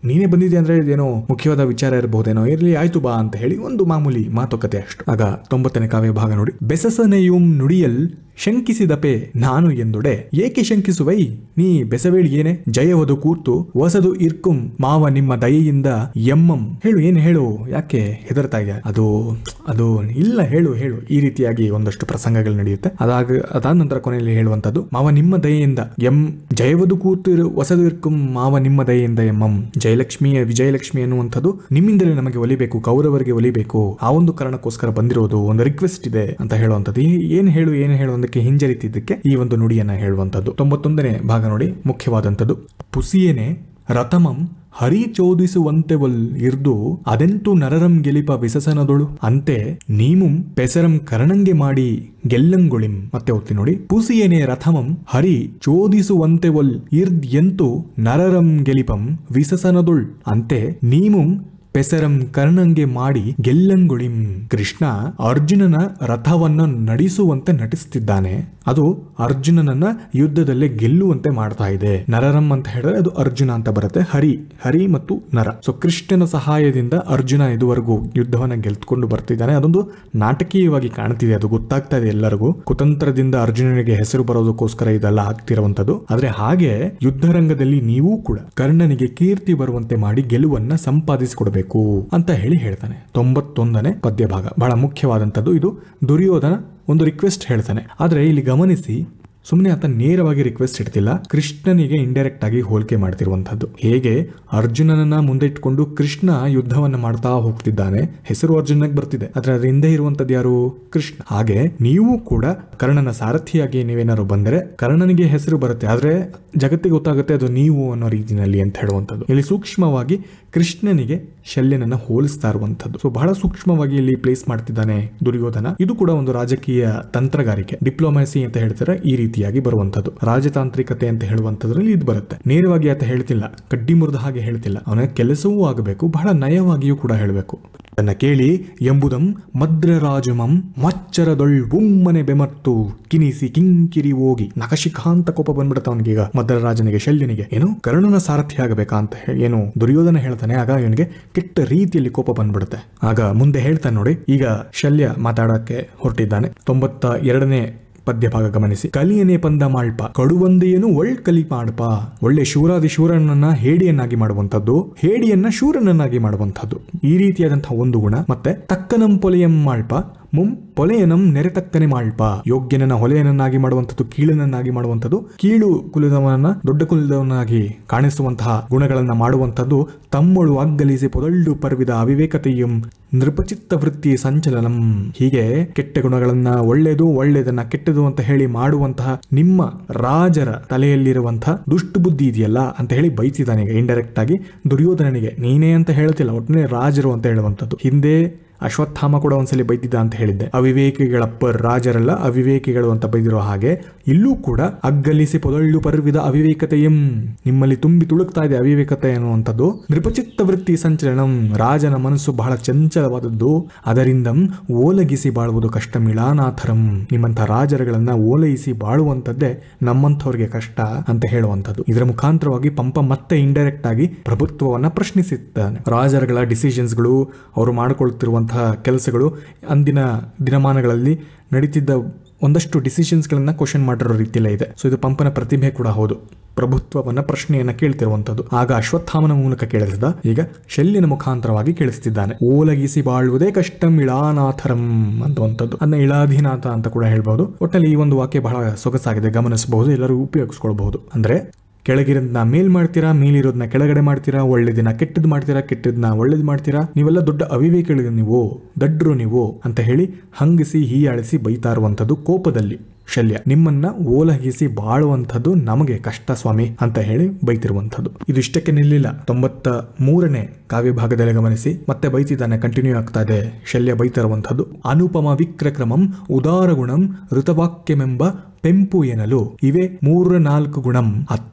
ನೀನೇ ಬಂದಿದ್ಯಾ ಅಂದ್ರೆ ಇದೇನೋ ಮುಖ್ಯವಾದ ವಿಚಾರ ಇರಬಹುದೇನೋ ಇರ್ಲಿ ಆಯ್ತು ಬಾ ಅಂತ ಹೇಳಿ ಒಂದು ಮಾಮೂಲಿ ಮಾತುಕತೆ ಅಷ್ಟು ಆಗ ತೊಂಬತ್ತನೇ ಕಾವ್ಯ ಭಾಗ ನೋಡಿ ಬೆಸಸನೆಯುಂ ನುಡಿಯಲ್ ಶಂಕಿಸಿದಪೆ ನಾನು ಎಂದೊಡೆ ಏಕೆ ಶಂಕಿಸುವೈ ನೀ ಬೆಸವೇಳಿ ಏನೆ ಜಯವದು ಕೂರ್ತು ಹೊಸದು ಇರ್ಕುಂ ಮಾವ ನಿಮ್ಮ ದಯೆಯಿಂದ ಎಮ್ಮಂ ಹೇಳು ಏನು ಹೇಳು ಯಾಕೆ ಹೆದರ್ತಾ ಇದೆ ಅದು ಅದು ಇಲ್ಲ ಹೇಳು ಹೇಳು ಈ ರೀತಿಯಾಗಿ ಒಂದಷ್ಟು ಪ್ರಸಂಗಗಳು ನಡೆಯುತ್ತೆ ಅದಾಗ ಅದಾದ ನಂತರ ಕೊನೆಯಲ್ಲಿ ಹೇಳುವಂತದ್ದು ಮಾವ ನಿಮ್ಮ ದಯೆಯಿಂದ ಎಂ ಜಯವದು ಕೂತು ಇರು ಹೊಸದು ಇರ್ಕುಂ ಮಾವ ನಿಮ್ಮ ದಯೆಯಿಂದ ಎಮ್ಮಂ ಜಯಲಕ್ಷ್ಮಿಯ ವಿಜಯಲಕ್ಷ್ಮಿ ಅನ್ನುವಂಥದ್ದು ನಿಮ್ಮಿಂದಲೇ ನಮಗೆ ಒಲಿಬೇಕು ಕೌರವರಿಗೆ ಒಲಿಬೇಕು ಆ ಒಂದು ಕಾರಣಕ್ಕೋಸ್ಕರ ಬಂದಿರೋದು ಒಂದು ರಿಕ್ವೆಸ್ಟ್ ಇದೆ ಅಂತ ಹೇಳುವಂಥದ್ದು ಈ- ಏನ್ ಹೇಳು ಏನು ಹೇಳು ಅದಕ್ಕೆ ಹಿಂಜರಿತಿದ್ದಕ್ಕೆ ಈ ಒಂದು ನುಡಿಯನ್ನ ಹೇಳುವಂಥದ್ದು ತೊಂಬತ್ತೊಂದನೇ ಭಾಗ ನೋಡಿ ಮುಖ್ಯವಾದಂಥದ್ದು ಪುಸಿಯೇನೆ ರಥಮಂ ಹರಿ ಚೋದಿಸುವಂತೆವಲ್ ಇರ್ದು ಅದೆಂತು ನರರಂ ಗೆಲಿಪ ವಿಸಸನದೊಳು ಅಂತೆ ನೀಮುಂ ಪೆಸರಂ ಕರಣಂಗೆ ಮಾಡಿ ಗೆಲ್ಲಂಗೊಳಿಂ ಮತ್ತೆ ಓದ್ತಿ ನೋಡಿ ಪುಸಿಯನೆ ರಥಮಂ ಹರಿ ಚೋದಿಸುವಂತೆವಲ್ ಇರ್ದ್ ಎಂತು ನರರಂ ಗೆಲಿಪಂ ವಿಸಸನದೊಳ್ ಅಂತೆ ನೀಮುಂ ಪೆಸರಂ ಕರ್ಣಂಗೆ ಮಾಡಿ ಗೆಲ್ಲಂಗುಳಿಂ ಕೃಷ್ಣ ಅರ್ಜುನನ ರಥವನ್ನು ನಡೆಸುವಂತೆ ನಟಿಸ್ತಿದ್ದಾನೆ ಅದು ಅರ್ಜುನನನ್ನ ಯುದ್ಧದಲ್ಲಿ ಗೆಲ್ಲುವಂತೆ ಮಾಡ್ತಾ ಇದೆ ನರರಂ ಅಂತ ಹೇಳಿದ್ರೆ ಅದು ಅರ್ಜುನ ಅಂತ ಬರುತ್ತೆ ಹರಿ ಹರಿ ಮತ್ತು ನರ ಸೊ ಕೃಷ್ಣನ ಸಹಾಯದಿಂದ ಅರ್ಜುನ ಇದುವರೆಗೂ ಯುದ್ಧವನ್ನ ಗೆಲ್ತ್ಕೊಂಡು ಬರ್ತಿದ್ದಾನೆ ಅದೊಂದು ನಾಟಕೀಯವಾಗಿ ಕಾಣ್ತಿದೆ ಅದು ಗೊತ್ತಾಗ್ತಾ ಇದೆ ಎಲ್ಲರಿಗೂ ಕುತಂತ್ರದಿಂದ ಅರ್ಜುನನಿಗೆ ಹೆಸರು ಬರೋದಕ್ಕೋಸ್ಕರ ಇದೆಲ್ಲ ಆಗ್ತಿರುವಂತದ್ದು ಆದ್ರೆ ಹಾಗೆ ಯುದ್ಧರಂಗದಲ್ಲಿ ನೀವು ಕೂಡ ಕರ್ಣನಿಗೆ ಕೀರ್ತಿ ಬರುವಂತೆ ಮಾಡಿ ಗೆಲುವನ್ನ ಸಂಪಾದಿಸಿಕೊಡ್ಬೇಕು ಅಂತ ಹೇಳಿ ಹೇಳ್ತಾನೆ ತೊಂಬತ್ತೊಂದನೇ ಪದ್ಯ ಭಾಗ ಬಹಳ ಮುಖ್ಯವಾದಂಥದ್ದು ಇದು ದುರ್ಯೋಧನ ಒಂದು ರಿಕ್ವೆಸ್ಟ್ ಹೇಳ್ತಾನೆ ಆದ್ರೆ ಇಲ್ಲಿ ಗಮನಿಸಿ ಸುಮ್ಮನೆ ಆತ ನೇರವಾಗಿ ರಿಕ್ವೆಸ್ಟ್ ಇಡ್ತಿಲ್ಲ ಕೃಷ್ಣನಿಗೆ ಇಂಡೈರೆಕ್ಟ್ ಆಗಿ ಹೋಲಿಕೆ ಮಾಡ್ತಿರುವಂತದ್ದು ಹೇಗೆ ಅರ್ಜುನನನ್ನ ಮುಂದೆ ಇಟ್ಕೊಂಡು ಕೃಷ್ಣ ಯುದ್ಧವನ್ನ ಮಾಡ್ತಾ ಹೋಗ್ತಿದ್ದಾನೆ ಹೆಸರು ಅರ್ಜುನಗೆ ಬರ್ತಿದೆ ಆದ್ರೆ ಅದ್ರ ಹಿಂದೆ ಇರುವಂತದ್ದು ಯಾರು ಕೃಷ್ಣ ಹಾಗೆ ನೀವು ಕೂಡ ಕರ್ಣನ ಸಾರಥಿಯಾಗಿ ನೀವೇನಾದ್ರು ಬಂದರೆ ಕರ್ಣನಿಗೆ ಹೆಸರು ಬರುತ್ತೆ ಆದ್ರೆ ಜಗತ್ತಿಗೆ ಗೊತ್ತಾಗುತ್ತೆ ಅದು ನೀವು ಅನ್ನೋ ರೀತಿಯಲ್ಲಿ ಅಂತ ಹೇಳುವಂಥದ್ದು ಇಲ್ಲಿ ಸೂಕ್ಷ್ಮವಾಗಿ ಕೃಷ್ಣನಿಗೆ ಶಲ್ಯನನ್ನ ಹೋಲಿಸ್ತಾ ಇರುವಂತದ್ದು ಸೊ ಬಹಳ ಸೂಕ್ಷ್ಮವಾಗಿ ಇಲ್ಲಿ ಪ್ಲೇಸ್ ಮಾಡ್ತಿದ್ದಾನೆ ದುರ್ಯೋಧನ ಇದು ಕೂಡ ಒಂದು ರಾಜಕೀಯ ತಂತ್ರಗಾರಿಕೆ ಡಿಪ್ಲೊಮ್ಯಾಸಿ ಅಂತ ಹೇಳ್ತಾರೆ ಈ ರೀತಿಯಾಗಿ ಬರುವಂತದ್ದು ರಾಜತಾಂತ್ರಿಕತೆ ಅಂತ ಹೇಳುವಂತದ್ರಲ್ಲಿ ಇದು ಬರುತ್ತೆ ನೇರವಾಗಿ ಆತ ಹೇಳ್ತಿಲ್ಲ ಕಡ್ಡಿ ಮುರಿದ ಹಾಗೆ ಹೇಳ್ತಿಲ್ಲ ಅವನ ಕೆಲಸವೂ ಆಗಬೇಕು ಬಹಳ ನಯವಾಗಿಯೂ ಕೂಡ ಹೇಳಬೇಕು ಅದನ್ನ ಕೇಳಿ ಎಂಬುದಂ ಮದ್ರರಾಜಮಂ ಮಚ್ಚರದೊಳ್ ಉಮ್ಮನೆ ಬೆಮರ್ತು ಕಿನಿಸಿ ಕಿಂಕಿರಿ ಹೋಗಿ ನಖಶಿಖಾಂತ ಕೋಪ ಬಂದ್ಬಿಡುತ್ತೆ ಅವನಿಗೀಗ ಮದ್ರರಾಜನಿಗೆ ಶಲ್ಯನಿಗೆ ಏನು ಕರ್ಣನ ಸಾರಥಿ ಆಗಬೇಕಾ ಅಂತ ಹೇಳಿ ಏನು ದುರ್ಯೋಧನ ಹೇಳ್ತಾನೆ ಆಗ ಇವನಿಗೆ ಕೆಟ್ಟ ರೀತಿಯಲ್ಲಿ ಕೋಪ ಬಂದ್ಬಿಡುತ್ತೆ ಆಗ ಮುಂದೆ ಹೇಳ್ತಾನೆ ನೋಡಿ ಈಗ ಶಲ್ಯ ಮಾತಾಡಕ್ಕೆ ಹೊರಟಿದ್ದಾನೆ ತೊಂಬತ್ತ ಎರಡನೇ ಪದ್ಯ ಭಾಗ ಗಮನಿಸಿ ಕಲಿಯನೆ ಪಂದ ಮಾಳ್ಪ ಕಡುವಂದೆಯನು ಒಳ್ ಕಲಿ ಮಾಡ್ಪ ಒಳ್ಳೆ ಶೂರಾದಿ ಶೂರನನ್ನ ಹೇಡಿಯನ್ನಾಗಿ ಮಾಡುವಂತದ್ದು ಹೇಡಿಯನ್ನ ಶೂರನನ್ನಾಗಿ ಮಾಡುವಂತದ್ದು ಈ ರೀತಿಯಾದಂತಹ ಒಂದು ಗುಣ ಮತ್ತೆ ತಕ್ಕನಂ ಪೊಲೆಯಂ ಮಾಳ್ಪ ಮುಂ ಪೊಲೆಯನಂ ನೆರೆತಕ್ಕನೆ ಮಾಳ್ಪ ಯೋಗ್ಯನನ್ನ ಹೊಲೆಯನನ್ನಾಗಿ ಮಾಡುವಂಥದ್ದು ಕೀಳನನ್ನಾಗಿ ಮಾಡುವಂಥದ್ದು ಕೀಳು ಕುಲದವನನ್ನ ದೊಡ್ಡ ಕುಲದವನಾಗಿ ಕಾಣಿಸುವಂತಹ ಗುಣಗಳನ್ನ ಮಾಡುವಂಥದ್ದು ತಮ್ಮಳು ಅಗ್ಗಲಿಸಿ ಪೊದಳ್ಳು ಪರ್ವಿದ ಅವಿವೇಕತೆಯಂ ನೃಪಚಿತ್ತ ವೃತ್ತಿ ಸಂಚಲನಂ ಹೀಗೆ ಕೆಟ್ಟ ಗುಣಗಳನ್ನ ಒಳ್ಳೆಯದು ಒಳ್ಳೆಯದನ್ನ ಕೆಟ್ಟದು ಅಂತ ಹೇಳಿ ಮಾಡುವಂತಹ ನಿಮ್ಮ ರಾಜರ ತಲೆಯಲ್ಲಿರುವಂತಹ ದುಷ್ಟ ಬುದ್ಧಿ ಇದೆಯಲ್ಲ ಅಂತ ಹೇಳಿ ಬೈತಿದ್ದಾನೆ ಈಗ ಇಂಡೈರೆಕ್ಟ್ ಆಗಿ ದುರ್ಯೋಧನನಿಗೆ ನೀನೇ ಅಂತ ಹೇಳ್ತಿಲ್ಲ ಒಟ್ಟನೆ ರಾಜರು ಅಂತ ಹೇಳುವಂಥದ್ದು ಹಿಂದೆ ಅಶ್ವತ್ಥಾಮ ಕೂಡ ಒಂದ್ಸಲಿ ಬೈದಿದ್ದ ಅಂತ ಹೇಳಿದ್ದೆ ಅವಿವೇಕಿಗಳಪ್ಪರ್ ರಾಜರಲ್ಲ ಅವಿವೇಕಿಗಳು ಅಂತ ಬೈದಿರೋ ಹಾಗೆ ಇಲ್ಲೂ ಕೂಡ ಅಗ್ಗಲಿಸಿ ಪೊದಳ್ಳು ಪರ್ವಿದ ಅವಿವೇಕತೆಯಂ ನಿಮ್ಮಲ್ಲಿ ತುಂಬಿ ತುಳುಕ್ತಾ ಇದೆ ಅವಿವೇಕತೆ ಅನ್ನುವಂಥದ್ದು ನೃಪಚಿತ್ತ ವೃತ್ತಿ ಸಂಚಲನಂ ರಾಜನ ಮನಸ್ಸು ಬಹಳ ಚಂಚಲವಾದದ್ದು ಅದರಿಂದ ಓಲಗಿಸಿ ಬಾಳುವುದು ಕಷ್ಟ ಮಿಳಾನಾಥರಂ ನಿಮ್ಮಂಥ ರಾಜರುಗಳನ್ನ ಓಲೈಸಿ ಬಾಳುವಂಥದ್ದೇ ನಮ್ಮಂಥವ್ರಿಗೆ ಕಷ್ಟ ಅಂತ ಹೇಳುವಂಥದ್ದು ಇದರ ಮುಖಾಂತರವಾಗಿ ಪಂಪ ಮತ್ತೆ ಇಂಡೈರೆಕ್ಟ್ ಆಗಿ ಪ್ರಭುತ್ವವನ್ನ ಪ್ರಶ್ನಿಸುತ್ತಾನೆ ರಾಜರುಗಳ ಡಿಸಿಷನ್ಸ್ಗಳು ಅವರು ಮಾಡಿಕೊಳ್ತಿರುವಂತಹ ಕೆಲಸಗಳು ಅಂದಿನ ದಿನಮಾನಗಳಲ್ಲಿ ನಡೀತಿದ್ದ ಒಂದಷ್ಟು ಡಿಸಿಷನ್ಸ್ಗಳನ್ನ ಕ್ವಶನ್ ಮಾಡಿರೋ ರೀತಿಯಲ್ಲೇ ಇದೆ ಸೊ ಇದು ಪಂಪನ ಪ್ರತಿಭೆ ಕೂಡ ಹೌದು ಪ್ರಭುತ್ವವನ್ನ ಪ್ರಶ್ನೆಯನ್ನ ಕೇಳ್ತಿರುವಂತದ್ದು ಆಗ ಅಶ್ವತ್ಥಾಮನ ಮೂಲಕ ಕೇಳಿಸಿದ ಈಗ ಶಲ್ಯನ ಮುಖಾಂತರವಾಗಿ ಕೇಳಿಸ್ತಿದ್ದಾನೆ ಓಲಗಿಸಿ ಬಾಳುವುದೇ ಕಷ್ಟಂ ಇಳಾನಾಥರಂ ಅಂತುವಂಥದ್ದು ಅದನ್ನ ಇಳಾಧಿನಾಥ ಅಂತ ಕೂಡ ಹೇಳ್ಬಹುದು ಒಟ್ಟಲ್ಲಿ ಈ ಒಂದು ವಾಕ್ಯ ಬಹಳ ಸೊಗಸಾಗಿದೆ ಗಮನಿಸಬಹುದು ಎಲ್ಲರೂ ಉಪಯೋಗಿಸ್ಕೊಳ್ಬಹುದು ಅಂದ್ರೆ ಕೆಳಗಿರೋದನ್ನ ಮೇಲ್ ಮಾಡ್ತೀರಾ ಮೇಲಿರೋದನ್ನ ಕೆಳಗಡೆ ಮಾಡ್ತೀರಾ ಒಳ್ಳೇದಿನ ಕೆಟ್ಟದ್ ಮಾಡ್ತೀರಾ ಕೆಟ್ಟದನ್ನ ಒಳ್ಳೇದ್ ಮಾಡ್ತೀರಾ ನೀವೆಲ್ಲ ದೊಡ್ಡ ಅವಿವೇಕಿಗಳು ನೀವು ದಡ್ರು ನೀವು ಅಂತ ಹೇಳಿ ಹಂಗಿಸಿ ಹೀಯಾಳಿಸಿ ಬೈತಾ ಇರುವಂಥದ್ದು ಕೋಪದಲ್ಲಿ ಶಲ್ಯ ನಿಮ್ಮನ್ನ ಓಲಗಿಸಿ ಬಾಳುವಂಥದ್ದು ನಮಗೆ ಕಷ್ಟ ಸ್ವಾಮಿ ಅಂತ ಹೇಳಿ ಬೈತಿರುವಂಥದ್ದು ಇದು ಇಷ್ಟಕ್ಕೆ ನಿಲ್ಲಿಲ್ಲ ತೊಂಬತ್ತ ಮೂರನೇ ಕಾವ್ಯ ಭಾಗದಲ್ಲಿ ಗಮನಿಸಿ ಮತ್ತೆ ಬೈತಿದ್ದಾನೆ ಕಂಟಿನ್ಯೂ ಆಗ್ತಾ ಇದೆ ಶಲ್ಯ ಬೈತಿರುವಂಥದ್ದು ಅನುಪಮ ವಿಕ್ರಕ್ರಮಂ ಉದಾರ ಗುಣಂ ಋತವಾಕ್ಯಮೆಂಬ ಪೆಂಪು ಎನಲು ಇವೆ ಮೂರ ನಾಲ್ಕು ಗುಣಂ ಅತ್ತ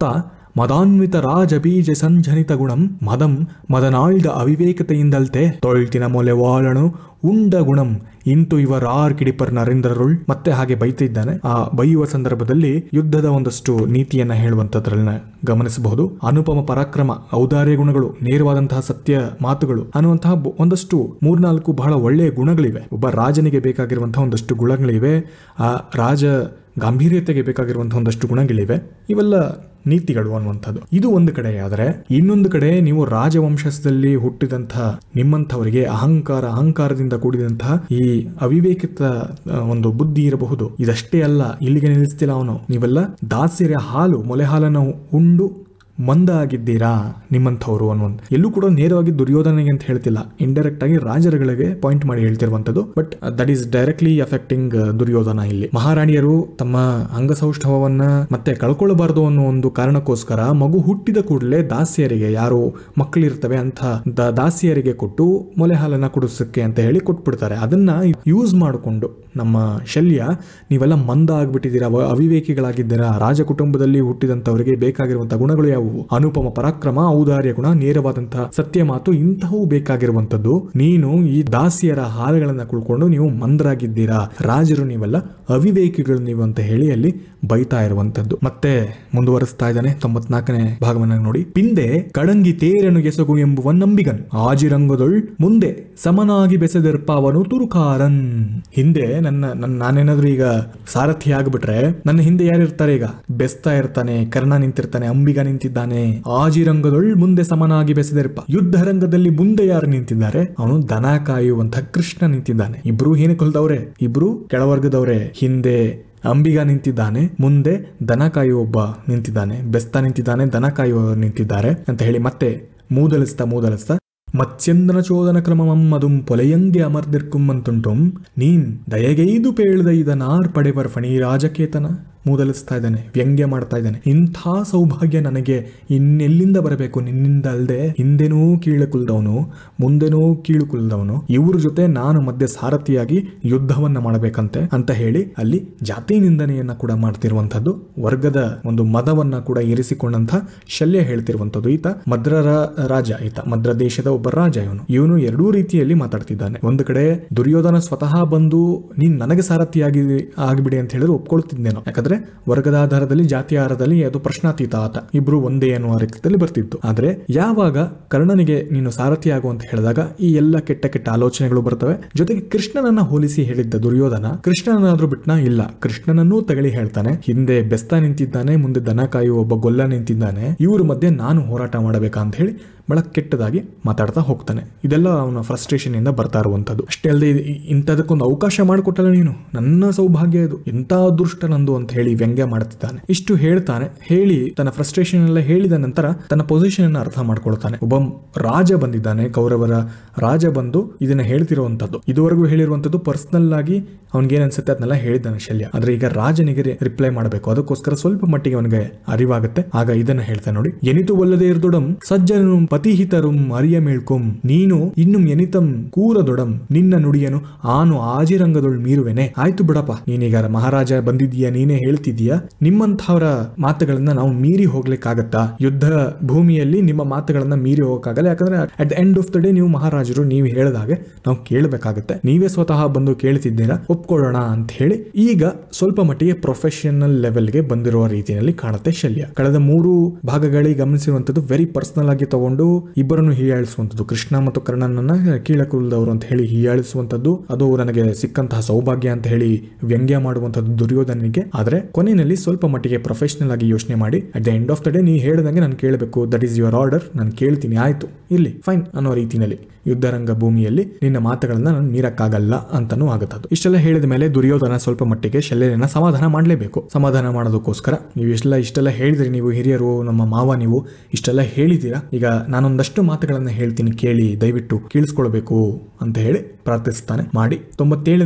ಮದಾನ್ವಿತ ರಾಜ ಬೀಜ ಸಂಜನಿತ ಗುಣಂ ಮದಂ ಮದನಾಳ್ದ ಅವಿವೇಕತೆಯಿಂದಲ್ತೆ ತೊಳ್ತಿನ ಮೊಲೆ ವಾಳಣು ಉಂಡ ಗುಣಂ ಇಂತು ಇವರ ಆರ್ ಕಿಡಿಪರ್ ನರೇಂದ್ರರುಳ್ ಮತ್ತೆ ಹಾಗೆ ಬೈತಿದ್ದಾನೆ ಆ ಬೈಯುವ ಸಂದರ್ಭದಲ್ಲಿ ಯುದ್ಧದ ಒಂದಷ್ಟು ನೀತಿಯನ್ನ ಹೇಳುವಂತದ್ರನ್ನ ಗಮನಿಸಬಹುದು ಅನುಪಮ ಪರಾಕ್ರಮ ಔದಾರ್ಯ ಗುಣಗಳು ನೇರವಾದಂತಹ ಸತ್ಯ ಮಾತುಗಳು ಅನ್ನುವಂತಹ ಬ- ಒಂದಷ್ಟು ಮೂರ್ನಾಲ್ಕು ಬಹಳ ಒಳ್ಳೆಯ ಗುಣಗಳಿವೆ ಒಬ್ಬ ರಾಜನಿಗೆ ಬೇಕಾಗಿರುವಂತಹ ಒಂದಷ್ಟು ಗುಣಗಳಿವೆ ಆ ರಾಜ ಗಾಂಭೀರ್ಯತೆಗೆ ಬೇಕಾಗಿರುವಂತಹ ಒಂದಷ್ಟು ಗುಣಗಳಿವೆ ಇವೆಲ್ಲ ನೀತಿಗಳು ಅನ್ನುವಂಥದ್ದು ಇದು ಒಂದು ಕಡೆ ಆದರೆ ಇನ್ನೊಂದು ಕಡೆ ನೀವು ರಾಜವಂಶಸ್ಥದಲ್ಲಿ ಹುಟ್ಟಿದಂತಹ ನಿಮ್ಮಂಥವರಿಗೆ ಅಹಂಕಾರ ಅಹಂಕಾರದಿಂದ ಕೂಡಿದಂತಹ ಈ ಅವಿವೇಕಿತ ಆ, ಒಂದು ಬುದ್ಧಿ ಇರಬಹುದು ಇದಷ್ಟೇ ಅಲ್ಲ ಇಲ್ಲಿಗೆ ನಿಲ್ಲಿಸ್ತಿಲ್ಲ ಅವನು ನೀವೆಲ್ಲ ದಾಸ್ಯರ ಹಾಲು ಮೊಲೆ ಹಾಲನ್ನು ಉಂಡು ಮಂದ ಆಗಿದ್ದೀರಾ ನಿಮ್ಮಂಥವ್ರು ಅನ್ನುವಂಥ ಎಲ್ಲೂ ಕೂಡ ನೇರವಾಗಿ ದುರ್ಯೋಧನಿಗೆ ಅಂತ ಹೇಳ್ತಿಲ್ಲ ಇಂಡೈರೆಕ್ಟ್ ಆಗಿ ರಾಜರುಗಳಿಗೆ ಪಾಯಿಂಟ್ ಮಾಡಿ ಹೇಳ್ತಿರುವಂಥದ್ದು but that is directly affecting Duryodhana ಇಲ್ಲಿ ಮಹಾರಾಣಿಯರು ತಮ್ಮ ಅಂಗಸೌಷ್ಠವನ್ನ ಮತ್ತೆ ಕಳ್ಕೊಳ್ಬಾರ್ದು ಅನ್ನೋ ಒಂದು ಕಾರಣಕ್ಕೋಸ್ಕರ ಮಗು ಹುಟ್ಟಿದ ಕೂಡಲೇ ದಾಸಿಯರಿಗೆ ಯಾರು ಮಕ್ಕಳಿರ್ತವೆ ಅಂತ ದ- ದಾಸಿಯರಿಗೆ ಕೊಟ್ಟು ಮೊಲೆ ಹಾಲನ್ನ ಕುಡಿಸಕ್ಕೆ ಅಂತ ಹೇಳಿ ಕೊಟ್ಬಿಡ್ತಾರೆ ಅದನ್ನ ಯೂಸ್ ಮಾಡಿಕೊಂಡು ನಮ್ಮ ಶಲ್ಯ ನೀವೆಲ್ಲ ಮಂದ ಆಗ್ಬಿಟ್ಟಿದ್ದೀರಾ ಅವ- ಅವಿವೇಕಿಗಳಾಗಿದ್ದೀರಾ ರಾಜ ಕುಟುಂಬದಲ್ಲಿ ಹುಟ್ಟಿದಂತವರಿಗೆ ಬೇಕಾಗಿರುವಂತಹ ಗುಣಗಳು ಯಾವುವು ಅನುಪಮ ಪರಾಕ್ರಮ ಔದಾರ್ಯ ಗುಣ ನೇರವಾದಂತಹ ಸತ್ಯ ಮಾತು ಇಂತಹವು ಬೇಕಾಗಿರುವಂತದ್ದು ನೀನು ಈ ದಾಸಿಯರ ಹಾಲುಗಳನ್ನ ಕುಳ್ಕೊಂಡು ನೀವು ಮಂದರಾಗಿದ್ದೀರಾ ರಾಜರು ನೀವೆಲ್ಲ ಅವಿವೇಕಿಗಳು ನೀವು ಅಂತ ಹೇಳಿ ಅಲ್ಲಿ ಬೈತಾ ಇರುವಂತದ್ದು ಮತ್ತೆ ಮುಂದುವರಿಸ್ತಾ ಇದ್ದಾನೆ ತೊಂಬತ್ನಾಲ್ಕನೇ ಭಾಗವನ್ನ ನೋಡಿ ಪಿಂದೆ ಕಡಂಗಿ ತೇರನು ಎಸಗು ಎಂಬುವ ನಂಬಿಗನ್ ಆಜಿರಂಗದೊಳ್ ಮುಂದೆ ಸಮನಾಗಿ ಬೆಸೆದಿರ್ಪ ಅವನು ತುರುಕಾರನ್ ಹಿಂದೆ ನನ್ನ ನನ್ನ ನಾನೇನಾದ್ರೂ ಈಗ ಸಾರಥಿ ಆಗ್ಬಿಟ್ರೆ ನನ್ನ ಹಿಂದೆ ಯಾರಿರ್ತಾರೆ ಈಗ ಬೆಸ್ತಾ ಇರ್ತಾನೆ ಕರ್ಣ ನಿಂತಿರ್ತಾನೆ ಅಂಬಿಗ ನಿಂತಿದ್ದಾನೆ ಆಜಿರಂಗದೊಳ್ ಮುಂದೆ ಸಮನಾಗಿ ಬೆಸೆದಿರ್ಪ ಯುದ್ಧ ರಂಗದಲ್ಲಿ ಮುಂದೆ ಯಾರು ನಿಂತಿದ್ದಾರೆ ಅವನು ದನ ಕಾಯುವಂತ ಕೃಷ್ಣ ನಿಂತಿದ್ದಾನೆ ಇಬ್ರು ಏನು ಕೊಲ್ದವ್ರೆ ಇಬ್ರು ಕೆಳವರ್ಗದವ್ರೆ ಹಿಂದೆ ಅಂಬಿಗ ನಿಂತಿದ್ದಾನೆ ಮುಂದೆ ದನ ಕಾಯುವ ಒಬ್ಬ ನಿಂತಿದ್ದಾನೆ ಬೆಸ್ತ ನಿಂತಿದ್ದಾನೆ ದನ ಕಾಯುವ ನಿಂತಿದ್ದಾರೆ ಅಂತ ಹೇಳಿ ಮತ್ತೆ ಮೂದಲಿಸ್ತಾ ಮೂದಲಿಸ್ತಾ ಮತ್ಸ್ಯಂದನ ಚೋದನ ಕ್ರಮಮಂ ಅದುಂ ಪೊಲೆಯಂಗೆ ಅಮರ್ದಿರ್ಕುಮ್ಮಂತುಂಟುಂ ನೀನ್ ದಯಗೈದು ಪೇಳ್ದ ಇದನಾರ್ ಪಡೆವರ್ ಫಣಿ ರಾಜಕೇತನ ಮೂದಲಿಸ್ತಾ ಇದ್ದಾನೆ ವ್ಯಂಗ್ಯ ಮಾಡ್ತಾ ಇದ್ದಾನೆ ಇಂಥ ಸೌಭಾಗ್ಯ ನನಗೆ ಇನ್ನೆಲ್ಲಿಂದ ಬರಬೇಕು ನಿನ್ನಿಂದ ಅಲ್ಲದೆ ಹಿಂದೆನೂ ಕೀಳು ಕುಲ್ದವನು ಮುಂದೆನೂ ಕೀಳು ಕುಲ್ದವನು ಇವ್ರ ಜೊತೆ ನಾನು ಮಧ್ಯೆ ಸಾರಥಿಯಾಗಿ ಯುದ್ಧವನ್ನ ಮಾಡಬೇಕಂತೆ ಅಂತ ಹೇಳಿ ಅಲ್ಲಿ ಜಾತಿ ನಿಂದನೆಯನ್ನ ಕೂಡ ಮಾಡ್ತಿರುವಂತದ್ದು ವರ್ಗದ ಒಂದು ಮದವನ್ನ ಕೂಡ ಇರಿಸಿಕೊಂಡಂತ ಶಲ್ಯ ಹೇಳ್ತಿರುವಂತದ್ದು ಈತ ಮದ್ರರ ರಾಜ ಈತ ಮದ್ರ ದೇಶದ ಒಬ್ಬ ರಾಜ ಇವನು ಇವನು ಎರಡೂ ರೀತಿಯಲ್ಲಿ ಮಾತಾಡ್ತಿದ್ದಾನೆ ಒಂದು ಕಡೆ ದುರ್ಯೋಧನ ಸ್ವತಃ ಬಂದು ನೀನ್ ನನಗೆ ಸಾರಥಿಯಾಗಿ ಆಗಿಬಿಡಿ ಅಂತ ಹೇಳಿದ್ರೆ ಒಪ್ಕೊಳ್ತಿದ್ದೇನೋ ಯಾಕಂದ್ರೆ ವರ್ಗದ ಆಧಾರದಲ್ಲಿ ಜಾತಿಯ ಆಧಾರದಲ್ಲಿ ಅದು ಪ್ರಶ್ನಾತೀತ ಆತ ಇಬ್ರು ಒಂದೇ ಅನ್ನುವ ರೀತಿಯಲ್ಲಿ ಬರ್ತಿತ್ತು ಆದ್ರೆ ಯಾವಾಗ ಕರ್ಣನಿಗೆ ನೀನು ಸಾರಥಿ ಆಗು ಅಂತ ಹೇಳಿದಾಗ ಈ ಎಲ್ಲ ಕೆಟ್ಟ ಕೆಟ್ಟ ಆಲೋಚನೆಗಳು ಬರ್ತವೆ ಜೊತೆಗೆ ಕೃಷ್ಣನನ್ನ ಹೋಲಿಸಿ ಹೇಳಿದ್ದ ದುರ್ಯೋಧನ ಕೃಷ್ಣನಾದ್ರೂ ಬಿಟ್ನ ಇಲ್ಲ ಕೃಷ್ಣನನ್ನೂ ತಗಲಿ ಹೇಳ್ತಾನೆ ಹಿಂದೆ ಬೆಸ್ತ ನಿಂತಿದ್ದಾನೆ ಮುಂದೆ ದನ ಕಾಯುವ ಒಬ್ಬ ಗೊಲ್ಲ ನಿಂತಿದ್ದಾನೆ ಇವ್ರ ಮಧ್ಯೆ ನಾನು ಹೋರಾಟ ಮಾಡಬೇಕಾ ಅಂತ ಹೇಳಿ ಬಹಳ ಕೆಟ್ಟದಾಗಿ ಮಾತಾಡ್ತಾ ಹೋಗ್ತಾನೆ ಇದೆಲ್ಲ ಅವನ ಫ್ರಸ್ಟ್ರೇಷನ್ ಇಂದ ಬರ್ತಾ ಇರುವಂತದ್ದು ಅಷ್ಟೇ ಅಲ್ಲದೆ ಇಂಥದಕ್ಕೊಂದು ಅವಕಾಶ ಮಾಡಿಕೊಟ್ಟಲ್ಲ ನೀನು ನನ್ನ ಸೌಭಾಗ್ಯ ಇದು ಎಂತ ಅದೃಷ್ಟ ನಂದು ಅಂತ ಹೇಳಿ ವ್ಯಂಗ್ಯ ಮಾಡ್ತಿದ್ದಾನೆ ಇಷ್ಟು ಹೇಳ್ತಾನೆ ಹೇಳಿ ತನ್ನ ಫ್ರಸ್ಟ್ರೇಷನ್ ಎಲ್ಲ ಹೇಳಿದ ನಂತರ ತನ್ನ ಪೊಸಿಷನ್ ಅನ್ನ ಅರ್ಥ ಮಾಡ್ಕೊಳ್ತಾನೆ ಒಬ್ಬ ರಾಜ ಬಂದಿದ್ದಾನೆ ಕೌರವರ ರಾಜ ಬಂದು ಇದನ್ನ ಹೇಳ್ತಿರುವಂತದ್ದು ಇದುವರೆಗೂ ಹೇಳಿರುವಂತದ್ದು ಪರ್ಸನಲ್ ಆಗಿ ಅವ್ನಿಗೆ ಏನ್ ಅನ್ಸುತ್ತೆ ಅದನ್ನೆಲ್ಲ ಹೇಳಿದ್ದಾನೆ ಶಲ್ಯ ಆದ್ರೆ ಈಗ ರಾಜನಿಗೆ ರಿಪ್ಲೈ ಮಾಡಬೇಕು ಅದಕ್ಕೋಸ್ಕರ ಸ್ವಲ್ಪ ಮಟ್ಟಿಗೆ ಅವನಿಗೆ ಅರಿವಾಗುತ್ತೆ ಆಗ ಇದನ್ನ ಹೇಳ್ತಾನೆ ನೋಡಿ ಎನಿತು ಒಲ್ಲದೆ ಇರ್ದೊಡಂ ಸಜ್ಜನು ಪತಿಹಿತರುಂ ಅರಿಯ ಮೇಳ್ಕೊಂ ನೀನು ಇನ್ನುಂ ಎನಿತಂ ಕೂರದೊಡಂ ನಿನ್ನ ನುಡಿಯನು ಆನು ಆಜಿರಂಗದೊಳ್ ಮೀರುವೆನೆ ಆಯ್ತು ಬಿಡಪ್ಪ ನೀನೀಗ ಮಹಾರಾಜ ಬಂದಿದ್ದೀಯಾ ನೀನೇ ಹೇಳ್ತಿದ್ದೀಯಾ ನಿಮ್ಮಂಥವರ ಮಾತುಗಳನ್ನ ನಾವು ಮೀರಿ ಹೋಗ್ಲಿಕ್ಕಾಗತ್ತಾ ಯುದ್ಧ ಭೂಮಿಯಲ್ಲಿ ನಿಮ್ಮ ಮಾತುಗಳನ್ನ ಮೀರಿ ಹೋಗಕ್ಕಾಗಲ್ಲ ಯಾಕಂದ್ರೆ at the end of the day ನೀವು ಮಹಾರಾಜರು ನೀವು ಹೇಳಿದಾಗೆ ನಾವು ಕೇಳಬೇಕಾಗುತ್ತೆ ನೀವೇ ಸ್ವತಃ ಬಂದು ಕೇಳ್ತಿದ್ದೀರಾ ಒಪ್ಕೊಳ್ಳೋಣ ಅಂತ ಹೇಳಿ ಈಗ ಸ್ವಲ್ಪ ಮಟ್ಟಿಗೆ ಪ್ರೊಫೆಷನಲ್ ಲೆವೆಲ್ಗೆ ಬಂದಿರುವ ರೀತಿಯಲ್ಲಿ ಕಾಣುತ್ತೆ ಶಲ್ಯ ಕಳೆದ ಮೂರು ಭಾಗಗಳಿಗೆ ಗಮನಿಸಿರುವಂತದ್ದು ವೆರಿ ಪರ್ಸನಲ್ ಆಗಿ ತಗೊಂಡು ಇಬ್ಬರನ್ನು ಹೀಯಾಳಿಸುವಂತದ್ದು ಕೃಷ್ಣ ಮತ್ತು ಕರ್ಣನನ್ನ ಕೀಳಕುಲದವರು ಅಂತ ಹೇಳಿ ಹೀಯಾಳಿಸುವಂತದ್ದು ಅದು ನನಗೆ ಸಿಕ್ಕಂತಹ ಸೌಭಾಗ್ಯ ಅಂತ ಹೇಳಿ ವ್ಯಂಗ್ಯ ಮಾಡುವಂತದ್ದು ದುರ್ಯೋಧನಿಗೆ ಆದ್ರೆ ಕೊನೆಯಲ್ಲಿ ಸ್ವಲ್ಪ ಮಟ್ಟಿಗೆ ಪ್ರೊಫೆಷನಲ್ ಆಗಿ ಯೋಚನೆ ಮಾಡಿ at the end of the day ನೀವು ಹೇಳ್ದಂಗೆ ನಾನು ಕೇಳಬೇಕು ದಟ್ ಈಸ್ ಯುವರ್ ಆರ್ಡರ್ ನಾನು ಕೇಳ್ತೀನಿ ಆಯ್ತು ಇಲ್ಲಿ ಫೈನ್ ಅನ್ನೋ ರೀತಿಯಲ್ಲಿ ಯುದ್ಧರಂಗ ಭೂಮಿಯಲ್ಲಿ ನಿನ್ನ ಮಾತುಗಳನ್ನ ನಾನು ಮೀರಕ್ಕಾಗಲ್ಲ ಅಂತಾನೂ ಆಗುತ್ತದು ಇಷ್ಟೆಲ್ಲ ಹೇಳಿದ ಮೇಲೆ ದುರ್ಯೋಧನ ಸ್ವಲ್ಪ ಮಟ್ಟಿಗೆ ಶಲ್ಯನ ಸಮಾಧಾನ ಮಾಡಲೇಬೇಕು ಸಮಾಧಾನ ಮಾಡೋದಕ್ಕೋಸ್ಕರ ನೀವು ಇಷ್ಟೆಲ್ಲ ಇಷ್ಟೆಲ್ಲ ಹೇಳಿದ್ರಿ ನೀವು ಹಿರಿಯರು ನಮ್ಮ ಮಾವ ನೀವು ಇಷ್ಟೆಲ್ಲ ಹೇಳಿದ್ದೀರಾ ಈಗ ನಾನೊಂದಷ್ಟು ಮಾತುಗಳನ್ನ ಹೇಳ್ತೀನಿ ಕೇಳಿ ದಯವಿಟ್ಟು ಕೇಳಿಸ್ಕೊಳ್ಬೇಕು ಅಂತ ಹೇಳಿ ಪ್ರಾರ್ಥಿಸ್ತಾನೆ ಮಾಡಿ ತೊಂಬತ್ತೇಳನೇ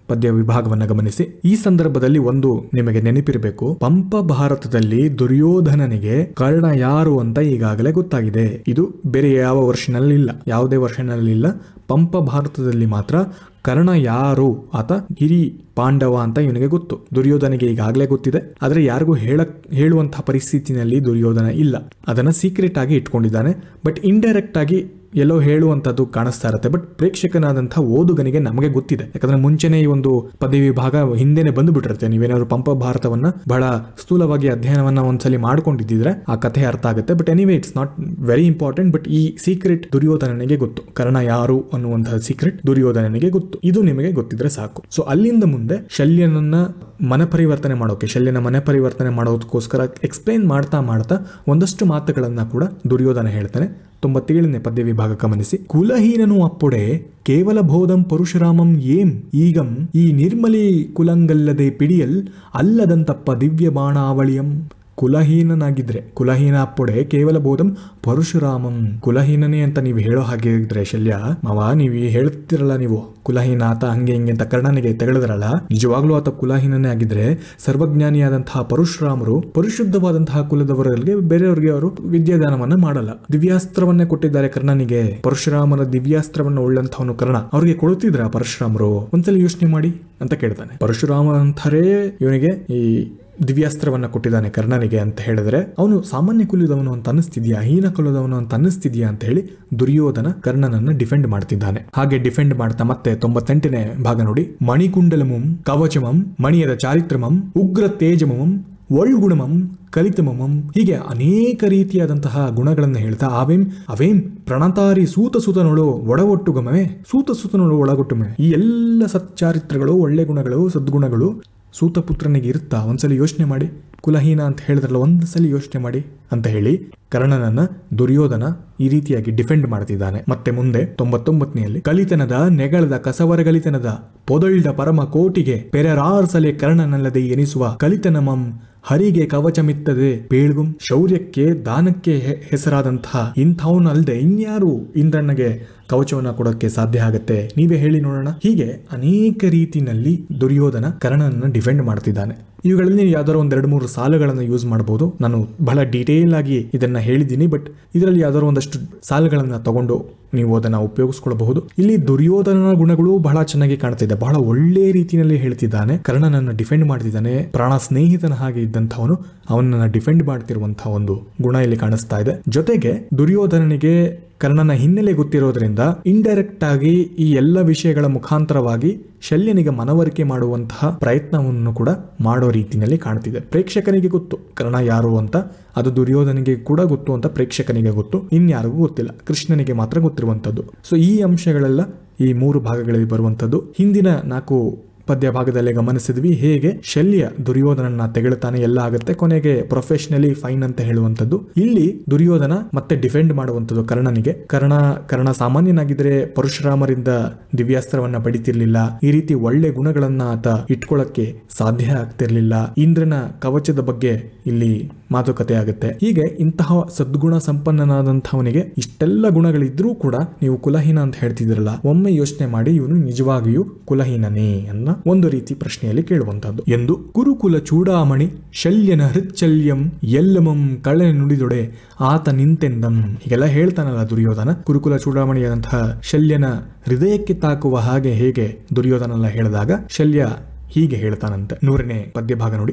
ಪದ್ಯ ವಿಭಾಗವನ್ನ ಗಮನಿಸಿ ಈ ಸಂದರ್ಭದಲ್ಲಿ ಒಂದು ನಿಮಗೆ ನೆನಪಿರಬೇಕು ಪಂಪ ಭಾರತದಲ್ಲಿ ದುರ್ಯೋಧನನಿಗೆ ಕರ್ಣ ಯಾರು ಅಂತ ಈಗಾಗಲೇ ಗೊತ್ತಾಗಿದೆ ಇದು ಬೇರೆ ಯಾವ ವರ್ಷನಲ್ಲಿ ಇಲ್ಲ ಯಾವುದೇ ವರ್ಷನಲ್ಲಿ ಇಲ್ಲ ಪಂಪ ಭಾರತದಲ್ಲಿ ಮಾತ್ರ ಕರ್ಣ ಯಾರು ಆತ ಹಿರಿ ಪಾಂಡವ ಅಂತ ಇವನಿಗೆ ಗೊತ್ತು ದುರ್ಯೋಧನಿಗೆ ಈಗಾಗಲೇ ಗೊತ್ತಿದೆ ಆದರೆ ಯಾರಿಗೂ ಹೇಳ ಹೇಳುವಂತಹ ಪರಿಸ್ಥಿತಿನಲ್ಲಿ ದುರ್ಯೋಧನ ಇಲ್ಲ ಅದನ್ನ ಸೀಕ್ರೆಟ್ ಆಗಿ ಇಟ್ಕೊಂಡಿದ್ದಾನೆ ಬಟ್ ಇಂಡೈರೆಕ್ಟ್ ಆಗಿ ಎಲ್ಲೋ ಹೇಳುವಂಥದ್ದು ಕಾಣಿಸ್ತಾ ಇರುತ್ತೆ ಬಟ್ ಪ್ರೇಕ್ಷಕನಾದಂತಹ ಓದುಗನಿಗೆ ನಮಗೆ ಗೊತ್ತಿದೆ ಯಾಕಂದ್ರೆ ಮುಂಚೆನೆ ಈ ಒಂದು ಪದವಿ ವಿಭಾಗ ಹಿಂದೆನೆ ಬಂದುಬಿಟ್ಟಿರುತ್ತೆ ನೀವೇನಾದ್ರು ಪಂಪ ಭಾರತವನ್ನ ಬಹಳ ಸ್ಥೂಲವಾಗಿ ಅಧ್ಯಯನವನ್ನ ಒಂದ್ಸಲಿ ಮಾಡ್ಕೊಂಡಿದ್ದಿದ್ರೆ ಆ ಕಥೆ ಅರ್ಥ ಆಗುತ್ತೆ but anyway it's not very important but ಈ ಸೀಕ್ರೆಟ್ ದುರ್ಯೋಧನನಿಗೆ ಗೊತ್ತು ಕರ್ಣ ಯಾರು ಅನ್ನುವಂತಹ ಸೀಕ್ರೆಟ್ ದುರ್ಯೋಧನನಿಗೆ ಗೊತ್ತು ಇದು ನಿಮಗೆ ಗೊತ್ತಿದ್ರೆ ಸಾಕು ಸೊ ಅಲ್ಲಿಂದ ಮುಂದೆ ಶಲ್ಯನನ್ನ ಮನಪರಿವರ್ತನೆ ಮಾಡೋಕೆ ಶಲ್ಯನ ಮನಪರಿವರ್ತನೆ ಮಾಡೋದಕ್ಕೋಸ್ಕರ ಎಕ್ಸ್ಪ್ಲೈನ್ ಮಾಡ್ತಾ ಮಾಡ್ತಾ ಒಂದಷ್ಟು ಮಾತುಗಳನ್ನ ಕೂಡ ದುರ್ಯೋಧನ ಹೇಳ್ತಾನೆ ತೊಂಬತ್ತೇಳನೇ ಪದ್ಯ ವಿಭಾಗ ಗಮನಿಸಿ ಕುಲಹೀನನು ಅಪ್ಪೊಡೆ ಕೇವಲ ಬೋಧಂ ಪರಶುರಾಮಂ ಏಂ ಈಗಂ ಈ ನಿರ್ಮಲಿ ಕುಲಂಗಲ್ಲದೆ ಪಿಡಿಯಲ್ ಅಲ್ಲದಂತಪ್ಪ ದಿವ್ಯ ಬಾಣಾವಳಿಯಂ ಕುಲಹೀನನಾಗಿದ್ರೆ ಕುಲಹೀನ ಅಪ್ಪೊಡೆ ಕೇವಲ ಬೋಧಂ ಪರಶುರಾಮಂ ಕುಲಹೀನನೇ ಅಂತ ನೀವು ಹೇಳೋ ಹಾಗೆ ಇದ್ರೆ ಶಲ್ಯ ಮಾವ ನೀವು ಹೇಳ್ತಿರಲ್ಲ ನೀವು ಕುಲಹೀನ ಆತ ಹಂಗೆ ಹಿಂಗೆ ಅಂತ ಕರ್ಣನಿಗೆ ತೆಗೆಳಿದ್ರಲ್ಲ ನಿಜವಾಗ್ಲೂ ಆತ ಕುಲಹೀನನೇ ಆಗಿದ್ರೆ ಸರ್ವಜ್ಞಾನಿಯಾದಂತಹ ಪರಶುರಾಮರು ಪರಿಶುದ್ಧವಾದಂತಹ ಕುಲದವರಿಗೆ ಬೇರೆಯವರಿಗೆ ಅವರು ವಿದ್ಯಾದಾನವನ್ನ ಮಾಡಲ್ಲ ದಿವ್ಯಾಸ್ತ್ರವನ್ನೇ ಕೊಟ್ಟಿದ್ದಾರೆ ಕರ್ಣನಿಗೆ ಪರಶುರಾಮನ ದಿವ್ಯಾಸ್ತ್ರವನ್ನ ಉಳ್ಳಂತವನು ಕರ್ಣ ಅವ್ರಿಗೆ ಕೊಡುತ್ತಿದ್ರ ಪರಶುರಾಮರು ಒಂದ್ಸಲ ಯೋಚನೆ ಮಾಡಿ ಅಂತ ಕೇಳ್ತಾನೆ ಪರಶುರಾಮ ಅಂತಾರೆ ಇವನಿಗೆ ಈ ದಿವ್ಯಾಸ್ತ್ರವನ್ನ ಕೊಟ್ಟಿದ್ದಾನೆ ಕರ್ಣನಿಗೆ ಅಂತ ಹೇಳಿದ್ರೆ ಅವನು ಸಾಮಾನ್ಯ ಕುಲದವನು ಅಂತ ಅನ್ನಿಸ್ತಿದ್ಯಾ ಹೀನ ಕುಲದವನು ಅಂತ ಅನ್ನಿಸ್ತಿದ್ಯಾ ಅಂತ ಹೇಳಿ ದುರ್ಯೋಧನ ಕರ್ಣನನ್ನ ಡಿಫೆಂಡ್ ಮಾಡ್ತಿದ್ದಾನೆ ಹಾಗೆ ಡಿಫೆಂಡ್ ಮಾಡ್ತಾ ಮತ್ತೆ ತೊಂಬತ್ತೆಂಟನೇ ಭಾಗ ನೋಡಿ ಮಣಿಕುಂಡಲಮಂ ಕವಚಮಂ ಮಣಿಯದ ಚಾರಿತ್ರಮಂ ಉಗ್ರ ತೇಜಮಂ ಒಳ್ಗುಣಮಂ ಕಲಿತಮಮಂ ಹೀಗೆ ಅನೇಕ ರೀತಿಯಾದಂತಹ ಗುಣಗಳನ್ನು ಹೇಳ್ತಾ ಅವೇಂ ಅವೇಂ ಪ್ರಣತಾರಿ ಸೂತ ಸುತನೊಳು ಒಡಗೊಟ್ಟುಗಮವೇ ಸೂತ ಸುತನೊಳು ಒಳಗೊಟ್ಟುಮೆ ಈ ಎಲ್ಲ ಸಚ್ಚಾರಿತ್ರಗಳು ಒಳ್ಳೆ ಗುಣಗಳು ಸದ್ಗುಣಗಳು ಸೂತಪುತ್ರನಿಗೆ ಇರುತ್ತಾ ಒಂದ್ಸಲಿ ಯೋಚನೆ ಮಾಡಿ ಕುಲಹೀನ ಅಂತ ಹೇಳಿದ್ರಲ್ಲ ಒಂದ್ಸಲಿ ಯೋಚನೆ ಮಾಡಿ ಅಂತ ಹೇಳಿ ಕರ್ಣನನ್ನ ದುರ್ಯೋಧನ ಈ ರೀತಿಯಾಗಿ ಡಿಫೆಂಡ್ ಮಾಡ್ತಿದ್ದಾನೆ ಮತ್ತೆ ಮುಂದೆ ತೊಂಬತ್ತೊಂಬತ್ತನೆಯಲ್ಲಿ ಕಲಿತನದ ನೆಗಳದ ಕಸವರಗಲಿತನದ ಪೊದಳ್ದ ಪರಮ ಕೋಟಿಗೆ ಪೆರರಾರ್ಸಲೆ ಕರ್ಣನಲ್ಲದೆ ಎನಿಸುವ ಕಲಿತನಮಂ ಹರಿಗೆ ಕವಚಮಿತ್ತದೆ ಪೇಳ್ಗುಂ ಶೌರ್ಯಕ್ಕೆ ದಾನಕ್ಕೆ ಹೆ- ಹೆಸರಾದಂತಹ ಇಂಥವನಲ್ಲದೆ ಇನ್ಯಾರು ಇಂದ್ರಣ್ಣಗೆ ಕವಚವನ್ನ ಕೊಡೋಕ್ಕೆ ಸಾಧ್ಯ ಆಗತ್ತೆ ನೀವೇ ಹೇಳಿ ನೋಡೋಣ ಹೀಗೆ ಅನೇಕ ರೀತಿನಲ್ಲಿ ದುರ್ಯೋಧನ ಕರ್ಣನನ್ನ ಡಿಫೆಂಡ್ ಮಾಡ್ತಿದ್ದಾನೆ ಇವುಗಳಲ್ಲಿ ನೀವು ಯಾವ್ದಾದ್ರು ಒಂದ್ ಎರಡು ಮೂರು ಸಾಲುಗಳನ್ನು ಯೂಸ್ ಮಾಡಬಹುದು ನಾನು ಬಹಳ ಡೀಟೇಲ್ ಆಗಿ ಇದನ್ನ ಹೇಳಿದ್ದೀನಿ ಬಟ್ ಇದರಲ್ಲಿ ಯಾವ್ದಾದ್ರು ಒಂದಷ್ಟು ಸಾಲುಗಳನ್ನ ತಗೊಂಡು ನೀವು ಅದನ್ನ ಉಪಯೋಗಿಸ್ಕೊಳ್ಬಹುದು ಇಲ್ಲಿ ದುರ್ಯೋಧನನ ಗುಣಗಳು ಬಹಳ ಚೆನ್ನಾಗಿ ಕಾಣ್ತಿದೆ ಬಹಳ ಒಳ್ಳೆ ರೀತಿಯಲ್ಲಿ ಹೇಳ್ತಿದ್ದಾನೆ ಕರ್ಣನನ್ನ ಡಿಫೆಂಡ್ ಮಾಡ್ತಿದ್ದಾನೆ ಪ್ರಾಣ ಸ್ನೇಹಿತನ ಹಾಗೆ ಇದ್ದಂಥವನು ಅವನನ್ನ ಡಿಫೆಂಡ್ ಮಾಡ್ತಿರುವಂತಹ ಒಂದು ಗುಣ ಇಲ್ಲಿ ಕಾಣಿಸ್ತಾ ಇದೆ ಜೊತೆಗೆ ದುರ್ಯೋಧನನಿಗೆ ಕರ್ಣನ ಹಿನ್ನೆಲೆ ಗೊತ್ತಿರೋದ್ರಿಂದ ಇಂಡೈರೆಕ್ಟ್ ಆಗಿ ಈ ಎಲ್ಲ ವಿಷಯಗಳ ಮುಖಾಂತರವಾಗಿ ಶಲ್ಯನಿಗೆ ಮನವರಿಕೆ ಮಾಡುವಂತಹ ಪ್ರಯತ್ನವನ್ನು ಕೂಡ ಮಾಡೋ ರೀತಿಯಲ್ಲಿ ಕಾಣ್ತಿದೆ ಪ್ರೇಕ್ಷಕನಿಗೆ ಗೊತ್ತು ಕರ್ಣ ಯಾರು ಅಂತ ಅದು ದುರ್ಯೋಧನಿಗೆ ಕೂಡ ಗೊತ್ತು ಅಂತ ಪ್ರೇಕ್ಷಕನಿಗೆ ಗೊತ್ತು ಇನ್ಯಾರಿಗೂ ಗೊತ್ತಿಲ್ಲ ಕೃಷ್ಣನಿಗೆ ಮಾತ್ರ ಗೊತ್ತಿರುವಂಥದ್ದು ಸೊ ಈ ಅಂಶಗಳೆಲ್ಲ ಈ ಮೂರು ಭಾಗಗಳಲ್ಲಿ ಬರುವಂಥದ್ದು ಹಿಂದಿನ ನಾಲ್ಕು ಪದ್ಯ ಭಾಗದಲ್ಲಿ ಗಮನಿಸಿದ್ವಿ ಹೇಗೆ ಶಲ್ಯ ದುರ್ಯೋಧನನ್ನ ತೆಗೆಳುತ್ತಾನೆ ಎಲ್ಲ ಆಗುತ್ತೆ ಕೊನೆಗೆ ಪ್ರೊಫೆಷನಲಿ ಫೈನ್ ಅಂತ ಹೇಳುವಂಥದ್ದು ಇಲ್ಲಿ ದುರ್ಯೋಧನ ಮತ್ತೆ ಡಿಫೆಂಡ್ ಮಾಡುವಂಥದ್ದು ಕರ್ಣನಿಗೆ ಕರ್ಣ ಕರ್ಣ ಸಾಮಾನ್ಯನಾಗಿದ್ರೆ ಪರಶುರಾಮರಿಂದ ದಿವ್ಯಾಸ್ತ್ರವನ್ನ ಪಡಿತಿರ್ಲಿಲ್ಲ ಈ ರೀತಿ ಒಳ್ಳೆ ಗುಣಗಳನ್ನ ಆತ ಇಟ್ಕೊಳ್ಳಕ್ಕೆ ಸಾಧ್ಯ ಆಗ್ತಿರ್ಲಿಲ್ಲ ಇಂದ್ರನ ಕವಚದ ಬಗ್ಗೆ ಇಲ್ಲಿ ಮಾತುಕತೆ ಆಗುತ್ತೆ ಹೀಗೆ ಇಂತಹ ಸದ್ಗುಣ ಸಂಪನ್ನನಾದಂಥವನಿಗೆ ಇಷ್ಟೆಲ್ಲ ಗುಣಗಳಿದ್ರೂ ಕೂಡ ನೀವು ಕುಲಹೀನ ಅಂತ ಹೇಳ್ತಿದ್ರಲ್ಲ ಒಮ್ಮೆ ಯೋಚನೆ ಮಾಡಿ ಇವನು ನಿಜವಾಗಿಯೂ ಕುಲಹೀನನೇ ಅನ್ನ ಒಂದು ರೀತಿ ಪ್ರಶ್ನೆಯಲ್ಲಿ ಕೇಳುವಂತದ್ದು ಎಂದು ಕುರುಕುಲ ಚೂಡಾಮಣಿ ಶಲ್ಯನ ಹೃಚ್ಚಲ್ಯಂ ಎಲ್ಲಮಂ ಕಳೆ ನುಡಿದೊಡೆ ಆತ ನಿಂತೆಂದಂ ಹೀಗೆಲ್ಲ ಹೇಳ್ತಾನಲ್ಲ ದುರ್ಯೋಧನ ಕುರುಕುಲ ಚೂಡಾಮಣಿಯಾದಂತಹ ಶಲ್ಯನ ಹೃದಯಕ್ಕೆ ತಾಕುವ ಹಾಗೆ ಹೇಗೆ ದುರ್ಯೋಧನೆಲ್ಲ ಹೇಳಿದಾಗ ಶಲ್ಯ ಹೀಗೆ ಹೇಳ್ತಾನಂತೆ ನೂರನೇ ಪದ್ಯಭಾಗ ನೋಡಿ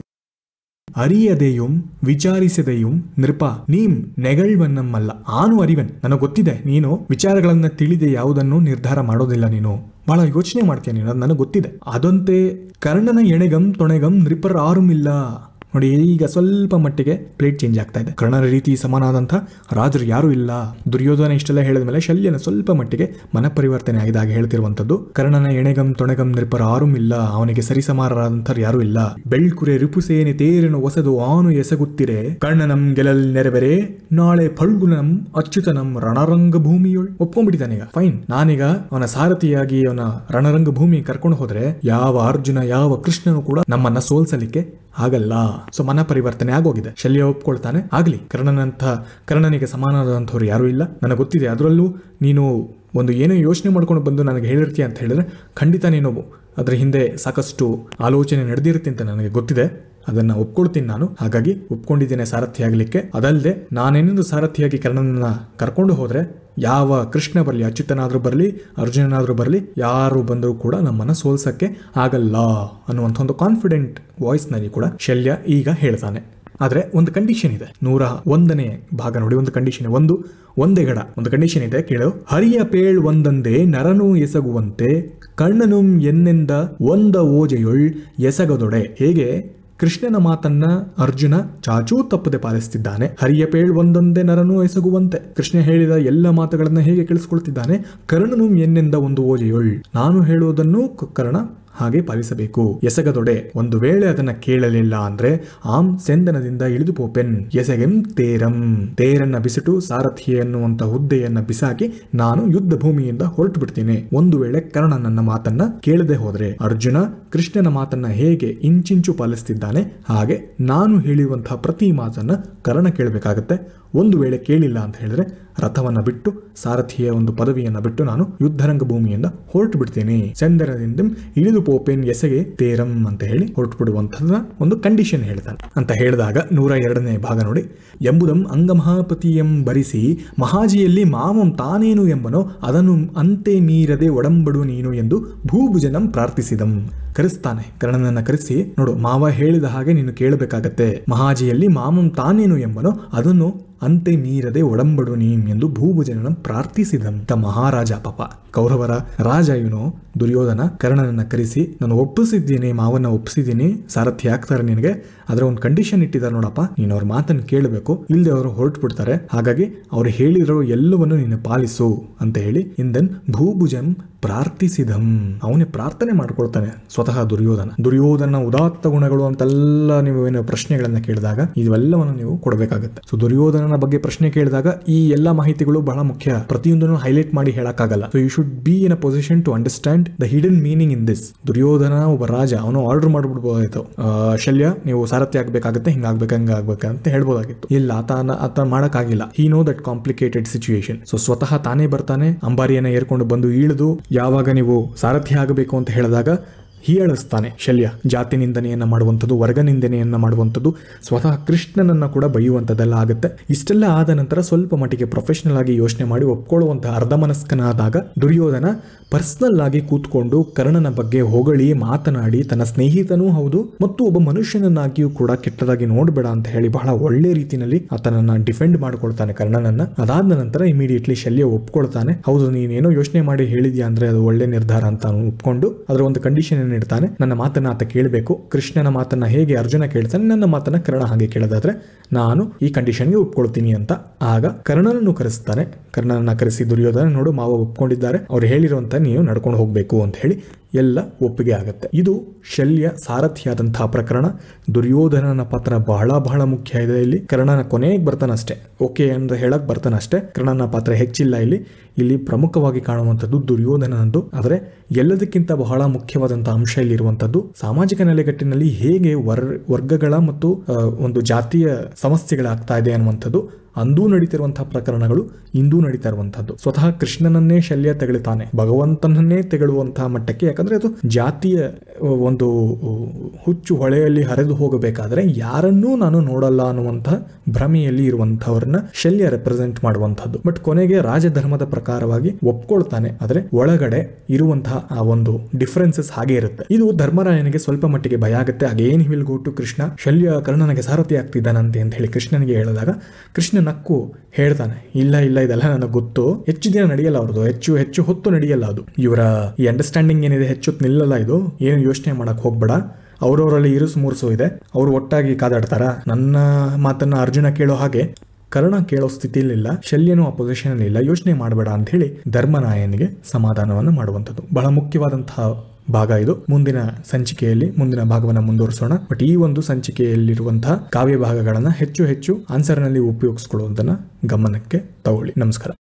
ಅರಿಯದೆಯುಂ ವಿಚಾರಿಸದೆಯುಂ ನೃಪ ನೀಂ ನೆಗಳ್ವನ್ನಮ್ಮಲ್ಲ ಆನು ಅರಿವನ್ ನನಗೆ ಗೊತ್ತಿದೆ ನೀನು ವಿಚಾರಗಳನ್ನ ತಿಳಿದೆ ಯಾವುದನ್ನು ನಿರ್ಧಾರ ಮಾಡೋದಿಲ್ಲ ನೀನು ಬಹಳ ಯೋಚನೆ ಮಾಡ್ತೀಯ ನೀನು ಅದು ನನಗೆ ಗೊತ್ತಿದೆ ಅದಂತೆ ಕರ್ಣನ ಎಣೆಗಂ ತೊಣೆಗಂ ನೃಪರ ಆರುಮಿಲ್ಲ ನೋಡಿ ಈಗ ಸ್ವಲ್ಪ ಮಟ್ಟಿಗೆ ಪ್ಲೇಟ್ ಚೇಂಜ್ ಆಗ್ತಾ ಇದೆ ಕರ್ಣನ ರೀತಿ ಸಮಾನಾದಂಥ ರಾಜರು ಯಾರೂ ಇಲ್ಲ ದುರ್ಯೋಧನ ಇಷ್ಟೆಲ್ಲ ಹೇಳಿದ ಮೇಲೆ ಶಲ್ಯನ ಸ್ವಲ್ಪ ಮಟ್ಟಿಗೆ ಮನಪರಿವರ್ತನೆ ಆಗಿದಾಗ ಹೇಳ್ತಿರುವಂತದ್ದು ಕರ್ಣನ ಎಣೆಗಂ ತೊಣೆಗಂ ನೃಪರ ಆರುಂ ಇಲ್ಲ ಅವನಿಗೆ ಸರಿಸಮಾನರಾದಂಥವ್ರು ಯಾರೂ ಇಲ್ಲ ಬೆಳ್ಕುರೆ ರಿಪುಸೇನೆ ತೇರಿನ ಹೊಸದು ಆನು ಎಸಗುತ್ತಿರೆ ಕರ್ಣನಂ ಗೆಲಲ್ ನೆರವೆರೆ ನಾಳೆ ಫಳ್ಗುಣನಂ ಅಚ್ಯುತನಂ ರಣರಂಗ ಭೂಮಿಯೊಳ್ ಒಪ್ಕೊಂಡ್ಬಿಟ್ಟಿದ್ದಾನೆ ಈಗ ಫೈನ್ ನಾನೀಗ ಅವನ ಸಾರಥಿಯಾಗಿ ಅವನ ರಣರಂಗ ಭೂಮಿ ಕರ್ಕೊಂಡು ಹೋದ್ರೆ ಯಾವ ಅರ್ಜುನ ಯಾವ ಕೃಷ್ಣನು ಕೂಡ ನಮ್ಮನ್ನ ಸೋಲ್ಸಲಿಕ್ಕೆ ಆಗಲ್ಲ ಸೊ ಮನ ಪರಿವರ್ತನೆ ಆಗೋಗಿದೆ ಶಲ್ಯ ಒಪ್ಕೊಳ್ತಾನೆ ಆಗ್ಲಿ ಕರ್ಣನಂತ ಕರ್ಣನಿಗೆ ಸಮಾನವಾದಂಥವ್ರು ಯಾರೂ ಇಲ್ಲ ನನಗೆ ಗೊತ್ತಿದೆ ಅದರಲ್ಲೂ ನೀನು ಒಂದು ಏನೋ ಯೋಚನೆ ಮಾಡ್ಕೊಂಡು ಬಂದು ನನಗೆ ಹೇಳಿರ್ತೀಯ ಅಂತ ಹೇಳಿದ್ರೆ ಖಂಡಿತ ನೀನು ಅದರ ಹಿಂದೆ ಸಾಕಷ್ಟು ಆಲೋಚನೆ ನಡೆದಿರುತ್ತೆ ಅಂತ ನನಗೆ ಗೊತ್ತಿದೆ ಅದನ್ನ ಒಪ್ಕೊಳ್ತೀನಿ ನಾನು ಹಾಗಾಗಿ ಒಪ್ಕೊಂಡಿದ್ದೇನೆ ಸಾರಥಿ ಆಗಲಿಕ್ಕೆ ಅದಲ್ಲದೆ ನಾನೇನೊಂದು ಸಾರಥಿಯಾಗಿ ಕರ್ಣನನ್ನ ಕರ್ಕೊಂಡು ಹೋದ್ರೆ ಯಾವ ಕೃಷ್ಣ ಬರಲಿ ಅಚ್ಯುತನಾದ್ರೂ ಬರಲಿ ಅರ್ಜುನನಾದ್ರೂ ಬರಲಿ ಯಾರು ಬಂದರೂ ಕೂಡ ನಮ್ಮನ್ನ ಸೋಲ್ಸಕ್ಕೆ ಆಗಲ್ಲ ಅನ್ನುವಂಥ ಒಂದು ಕಾನ್ಫಿಡೆಂಟ್ ವಾಯ್ಸ್ನಲ್ಲಿ ಕೂಡ ಶಲ್ಯ ಈಗ ಹೇಳ್ತಾನೆ ಆದ್ರೆ ಒಂದು ಕಂಡೀಷನ್ ಇದೆ ನೂರ ಒಂದನೇ ಭಾಗ ನೋಡಿ ಒಂದು ಕಂಡೀಷನ್ ಒಂದು ಒಂದೇ ಗಡ ಒಂದು ಕಂಡೀಷನ್ ಇದೆ ಕೇಳು ಹರಿಯ ಪೇಳ್ ಒಂದಂದೇ ನರನು ಎಸಗುವಂತೆ ಕಣ್ಣನು ಎನ್ನೆಂದ ಒಂದ ಓಜೆಯೊಳ್ ಎಸಗದೊಡೆ ಹೇಗೆ ಕೃಷ್ಣನ ಮಾತನ್ನ ಅರ್ಜುನ ಚಾಚೂ ತಪ್ಪದೆ ಪಾಲಿಸುತ್ತಿದ್ದಾನೆ ಹರಿಯ ಪೇಳ್ ಒಂದೊಂದೇ ನರನು ಎಸಗುವಂತೆ ಕೃಷ್ಣ ಹೇಳಿದ ಎಲ್ಲ ಮಾತುಗಳನ್ನ ಹೇಗೆ ಕೇಳಿಸ್ಕೊಳ್ತಿದ್ದಾನೆ ಕರ್ಣನು ಎನ್ನೆಂದ ಒಂದು ಓಜೆಯೊಳ್ ನಾನು ಹೇಳುವುದನ್ನು ಕ- ಕರ್ಣ ಹಾಗೆ ಪಾಲಿಸಬೇಕು ಎಸಗದೊಡೆ ಒಂದು ವೇಳೆ ಅದನ್ನ ಕೇಳಲಿಲ್ಲ ಅಂದ್ರೆ ಆಮ್ ಸೆಂದನದಿಂದ ಇಳಿದು ಪೋಪೆನ್ ಎಸಗೆಂ ತೇರಂ ತೇರನ್ನ ಬಿಸಿಟು ಸಾರಥಿ ಎನ್ನುವಂತ ಹುದ್ದೆಯನ್ನ ಬಿಸಾಕಿ ನಾನು ಯುದ್ಧ ಭೂಮಿಯಿಂದ ಹೊರಟು ಬಿಡ್ತೀನಿ ಒಂದು ವೇಳೆ ಕರ್ಣ ನನ್ನ ಮಾತನ್ನ ಕೇಳದೆ ಹೋದ್ರೆ ಅರ್ಜುನ ಕೃಷ್ಣನ ಮಾತನ್ನ ಹೇಗೆ ಇಂಚಿಂಚು ಪಾಲಿಸ್ತಿದ್ದಾನೆ ಹಾಗೆ ನಾನು ಹೇಳಿರುವಂತಹ ಪ್ರತಿ ಮಾತನ್ನ ಕರ್ಣ ಕೇಳಬೇಕಾಗತ್ತೆ ಒಂದು ವೇಳೆ ಕೇಳಿಲ್ಲ ಅಂತ ಹೇಳಿದ್ರೆ ರಥವನ್ನ ಬಿಟ್ಟು ಸಾರಥಿಯ ಒಂದು ಪದವಿಯನ್ನ ಬಿಟ್ಟು ನಾನು ಯುದ್ಧರಂಗ ಭೂಮಿಯಿಂದ ಹೊರಟು ಬಿಡ್ತೇನೆ ಚಂದರದಿಂದ ಇಳಿದು ಪೋಪೇನ್ ಎಸೆಗೆ ತೇರಂ ಅಂತ ಹೇಳಿ ಹೊರಟು ಬಿಡುವಂಥದ್ದು ಒಂದು ಕಂಡೀಷನ್ ಹೇಳ್ತಾನೆ ಅಂತ ಹೇಳಿದಾಗ ನೂರ ಎರಡನೇ ಭಾಗ ನೋಡಿ ಎಂಬುದಂ ಅಂಗಮಹಾಪತಿಯಂ ಬರಿಸಿ ಮಹಾಜಿಯಲ್ಲಿ ಮಾವಂ ತಾನೇನು ಎಂಬನೋ ಅದನ್ನು ಅಂತೆ ಮೀರದೆ ಒಡಂಬಡು ನೀನು ಎಂದು ಭೂಭುಜನಂ ಪ್ರಾರ್ಥಿಸಿದಂ ಕರೆಸ್ತಾನೆ ಕರ್ಣನನ್ನ ಕರೆಸಿ ನೋಡು ಮಾವ ಹೇಳಿದ ಹಾಗೆ ನೀನು ಕೇಳಬೇಕಾಗತ್ತೆ ಮಹಾಜಿಯಲ್ಲಿ ಮಾಮಂ ತಾನೇನು ಎಂಬನೋ ಅದನ್ನು ಅಂತೆ ಮೀರದೆ ಒಡಂಬಡು ನೀಂ ಎಂದು ಭೂಭುಜನನ ಪ್ರಾರ್ಥಿಸಿದಂತ ಮಹಾರಾಜ ಪಾಪ ಕೌರವರ ರಾಜ ಇವನು ದುರ್ಯೋಧನ ಕರ್ಣನನ್ನ ಕರೆಸಿ ನಾನು ಒಪ್ಪಿಸಿದ್ದೀನಿ ಮಾವನ್ನ ಒಪ್ಪಿಸಿದ್ದೀನಿ ಸಾರಥಿ ಆಗ್ತಾರೆ ನಿನಗೆ ಅದರ ಒಂದು ಕಂಡೀಷನ್ ಇಟ್ಟಿದ್ದಾರೆ ನೋಡಪ್ಪ ನೀನು ಅವ್ರ ಮಾತನ್ನು ಕೇಳಬೇಕು ಇಲ್ಲದೆ ಅವರು ಹೊರಟು ಬಿಡ್ತಾರೆ ಹಾಗಾಗಿ ಅವ್ರು ಹೇಳಿರೋ ಎಲ್ಲವನ್ನು ನೀನು ಪಾಲಿಸು ಅಂತ ಹೇಳಿ ಇಂದನ್ ಭೂಭುಜಂ ಪ್ರಾರ್ಥಿಸಿದಂ ಅವನೇ ಪ್ರಾರ್ಥನೆ ಮಾಡ್ಕೊಳ್ತಾನೆ ಸ್ವತಃ ದುರ್ಯೋಧನ ದುರ್ಯೋಧನ ಉದಾತ್ತ ಗುಣಗಳು ಅಂತೆಲ್ಲ ನೀವು ಏನು ಪ್ರಶ್ನೆಗಳನ್ನ ಕೇಳಿದಾಗ ಇವೆಲ್ಲವನ್ನು ನೀವು ಕೊಡಬೇಕಾಗುತ್ತೆ ಸೊ ದುರ್ಯೋಧನನ ಬಗ್ಗೆ ಪ್ರಶ್ನೆ ಕೇಳಿದಾಗ ಈ ಎಲ್ಲ ಮಾಹಿತಿಗಳು ಬಹಳ ಮುಖ್ಯ ಪ್ರತಿಯೊಂದನ್ನು ಹೈಲೈಟ್ ಮಾಡಿ ಹೇಳಕ್ಕಾಗಲ್ಲ so you should be in a position to understand the hidden meaning in this Duryodhana ಒಬ್ಬ ರಾಜ ಅವನು ಆರ್ಡರ್ ಮಾಡ್ಬಿಡ್ಬೋದಾಯ್ತು ಆ, ಶಲ್ಯ ನೀವು ಸಾರಥಿ ಆಗ್ಬೇಕಾಗತ್ತೆ ಹಿಂಗಾಗ್ಬೇಕು ಹಂಗಾಗ್ಬೇಕು ಅಂತ ಹೇಳ್ಬೋದಾಗಿತ್ತು ಇಲ್ಲ ಆತ ಆತ ಮಾಡಕ್ಕಾಗಿಲ್ಲ he know that complicated situation so ಸ್ವತಃ ತಾನೇ ಬರ್ತಾನೆ ಅಂಬಾರಿಯನ್ನ ಏರ್ಕೊಂಡು ಬಂದು ಇಳಿದು ಯಾವಾಗ ನೀವು ಸಾರಥಿ ಆಗಬೇಕು ಅಂತ ಹೇಳಿದಾಗ ಹೀಯಾಳಿಸ್ತಾನೆ ಶಲ್ಯ ಜಾತಿ ನಿಂದನೆಯನ್ನ ಮಾಡುವಂಥದ್ದು ವರ್ಗ ನಿಂದನೆಯನ್ನ ಮಾಡುವಂಥದ್ದು ಸ್ವತಃ ಕೃಷ್ಣನನ್ನ ಕೂಡ ಬೈಯುವಂಥದ್ದೆಲ್ಲ ಆಗುತ್ತೆ ಇಷ್ಟೆಲ್ಲ ಆದ ನಂತರ ಸ್ವಲ್ಪ ಮಟ್ಟಿಗೆ ಪ್ರೊಫೆಷನಲ್ ಆಗಿ ಯೋಚನೆ ಮಾಡಿ ಒಪ್ಕೊಳ್ಳುವಂತಹ ಅರ್ಧಮನಸ್ಕನಾದಾಗ ದುರ್ಯೋಧನ ಪರ್ಸನಲ್ ಆಗಿ ಕೂತ್ಕೊಂಡು ಕರ್ಣನ ಬಗ್ಗೆ ಹೊಗಳಿ ಮಾತನಾಡಿ ತನ್ನ ಸ್ನೇಹಿತನೂ ಹೌದು ಮತ್ತು ಒಬ್ಬ ಮನುಷ್ಯನನ್ನಾಗಿಯೂ ಕೂಡ ಕೆಟ್ಟದಾಗಿ ನೋಡಬೇಡ ಅಂತ ಹೇಳಿ ಬಹಳ ಒಳ್ಳೆ ರೀತಿಯಲ್ಲಿ ಆತನನ್ನ ಡಿಫೆಂಡ್ ಮಾಡ್ಕೊಳ್ತಾನೆ ಕರ್ಣನನ್ನ ಅದಾದ ನಂತರ ಇಮಿಡಿಯೇಟ್ಲಿ ಶಲ್ಯ ಒಪ್ಕೊಳ್ತಾನೆ ಹೌದು ನೀನೇನೋ ಯೋಚನೆ ಮಾಡಿ ಹೇಳಿದ್ಯಾ ಅಂದ್ರೆ ಅದು ಒಳ್ಳೆ ನಿರ್ಧಾರ ಅಂತ ಅವನು ಒಪ್ಕೊಂಡು ಅದರ ಒಂದು ಕಂಡೀಷನ್ ಏನ್ ಇಡ್ತಾನೆ ನನ್ನ ಮಾತನ್ನ ಆತ ಕೇಳಬೇಕು ಕೃಷ್ಣನ ಮಾತನ್ನ ಹೇಗೆ ಅರ್ಜುನ ಕೇಳ್ತಾನೆ ನನ್ನ ಮಾತನ್ನ ಕರ್ಣ ಹಾಗೆ ಕೇಳೋದಾದ್ರೆ ನಾನು ಈ ಕಂಡೀಷನ್ಗೆ ಒಪ್ಕೊಳ್ತೀನಿ ಅಂತ ಆಗ ಕರ್ಣನನ್ನು ಕರೆಸ್ತಾನೆ ಕರ್ಣನನ್ನ ಕರೆಸಿ ದುರ್ಯೋಧನ ನೋಡು ಮಾವ ಒಪ್ಕೊಂಡಿದ್ದಾರೆ ಅವ್ರು ಹೇಳಿರುವಂತ ನೀವು ನಡ್ಕೊಂಡು ಹೋಗ್ಬೇಕು ಅಂತ ಹೇಳಿ ಎಲ್ಲ ಒಪ್ಪಿಗೆ ಆಗುತ್ತೆ ಇದು ಶಲ್ಯ ಸಾರಥಿಯಾದಂತಹ ಪ್ರಕರಣ ದುರ್ಯೋಧನನ ಪಾತ್ರ ಬಹಳ ಬಹಳ ಮುಖ್ಯ ಇದೆ ಇಲ್ಲಿ ಕರ್ಣನ ಕೊನೆಗೆ ಬರ್ತಾನಷ್ಟೇ ಓಕೆ ಅಂತ ಹೇಳಕ್ ಬರ್ತಾನಷ್ಟೇ ಕರ್ಣನ ಪಾತ್ರ ಹೆಚ್ಚಿಲ್ಲ ಇಲ್ಲಿ ಇಲ್ಲಿ ಪ್ರಮುಖವಾಗಿ ಕಾಣುವಂಥದ್ದು ದುರ್ಯೋಧನನದ್ದು ಆದರೆ ಎಲ್ಲದಕ್ಕಿಂತ ಬಹಳ ಮುಖ್ಯವಾದಂತಹ ಅಂಶ ಇಲ್ಲಿರುವಂಥದ್ದು ಸಾಮಾಜಿಕ ನೆಲೆಗಟ್ಟಿನಲ್ಲಿ ಹೇಗೆ ವರ್ ವರ್ಗಗಳ ಮತ್ತು ಆ, ಒಂದು ಜಾತಿಯ ಸಮಸ್ಯೆಗಳಾಗ್ತಾ ಇದೆ ಅನ್ನುವಂಥದ್ದು ಅಂದೂ ನಡೀತಿರುವಂತಹ ಪ್ರಕರಣಗಳು ಇಂದೂ ನಡೀತಾ ಇರುವಂತಹದ್ದು ಸ್ವತಃ ಕೃಷ್ಣನನ್ನೇ ಶಲ್ಯ ತೆಗಳುತ್ತಾನೆ ಭಗವಂತನನ್ನೇ ತೆಗಳುವಂತಹ ಮಟ್ಟಕ್ಕೆ ಯಾಕಂದ್ರೆ ಅದು ಜಾತಿಯ ಅಹ್, ಒಂದು ಅಹ್, ಹುಚ್ಚು ಹೊಳೆಯಲ್ಲಿ ಹರಿದು ಹೋಗಬೇಕಾದ್ರೆ ಯಾರನ್ನೂ ನಾನು ನೋಡಲ್ಲ ಅನ್ನುವಂತಹ ಭ್ರಮೆಯಲ್ಲಿ ಇರುವಂತಹವ್ರನ್ನ ಶಲ್ಯ ರೆಪ್ರೆಸೆಂಟ್ ಮಾಡುವಂತಹದ್ದು ಬಟ್ ಕೊನೆಗೆ ರಾಜಧರ್ಮದ ಪ್ರಕಾರವಾಗಿ ಒಪ್ಕೊಳ್ತಾನೆ ಆದ್ರೆ ಒಳಗಡೆ ಇರುವಂತಹ ಆ ಒಂದು ಡಿಫರೆನ್ಸಸ್ ಹಾಗೆ ಇರುತ್ತೆ ಇದು ಧರ್ಮರಾಯನಿಗೆ ಸ್ವಲ್ಪ ಮಟ್ಟಿಗೆ ಭಯ ಆಗುತ್ತೆ again will go to Krishna Shalya ಕರ್ಣನಿಗೆ ಸಾರಥಿ ಆಗ್ತಿದ್ದಾನಂತೆ ಅಂತ ಹೇಳಿ ಕೃಷ್ಣನಿಗೆ ಹೇಳಿದಾಗ ಕೃಷ್ಣ ನಕ್ಕು ಹೇಳ್ತಾನೆ ಇಲ್ಲ ಇಲ್ಲ ಇದೆಲ್ಲ ನನಗೆ ಗೊತ್ತು ಹೆಚ್ಚು ದಿನ ನಡೆಯಲ್ಲ ಅವ್ರದ್ದು ಹೆಚ್ಚು ಹೆಚ್ಚು ಹೊತ್ತು ನಡೆಯಲ್ಲ ಅದು ಇವರ ಈ ಅಂಡರ್ಸ್ಟ್ಯಾಂಡಿಂಗ್ ಏನಿದೆ ಹೆಚ್ಚು ಹೊತ್ತು ನಿಲ್ಲಲ್ಲ ಇದು ಏನು ಯೋಚನೆ ಮಾಡಕ್ ಹೋಗ್ಬೇಡ ಅವ್ರವರಲ್ಲಿ ಇರುಸು ಮುರುಸು ಇದೆ ಅವರು ಒಟ್ಟಾಗಿ ಕಾದಾಡ್ತಾರ ನನ್ನ ಮಾತನ್ನ ಅರ್ಜುನ ಕೇಳೋ ಹಾಗೆ ಕರ್ಣ ಕೇಳೋ ಸ್ಥಿತಿಯಲ್ಲಿಲ್ಲ ಶಲ್ಯನು ಆ ಪೊಸಿಷನ್ ಇಲ್ಲ ಯೋಚನೆ ಮಾಡಬೇಡ ಅಂತ ಹೇಳಿ ಧರ್ಮನಾಯನಿಗೆ ಸಮಾಧಾನವನ್ನು ಮಾಡುವಂಥದ್ದು ಬಹಳ ಮುಖ್ಯವಾದಂತಹ ಭಾಗ ಇದು ಮುಂದಿನ ಸಂಚಿಕೆಯಲ್ಲಿ ಮುಂದಿನ ಭಾಗವನ್ನು ಮುಂದುವರಿಸೋಣ ಬಟ್ ಈ ಒಂದು ಸಂಚಿಕೆಯಲ್ಲಿರುವಂತಹ ಕಾವ್ಯ ಭಾಗಗಳನ್ನ ಹೆಚ್ಚು ಹೆಚ್ಚು ಆನ್ಸರ್ನಲ್ಲಿ ಉಪಯೋಗಿಸ್ಕೊಳ್ಳುವುದನ್ನ ಗಮನಕ್ಕೆ ತಗೊಳ್ಳಿ ನಮಸ್ಕಾರ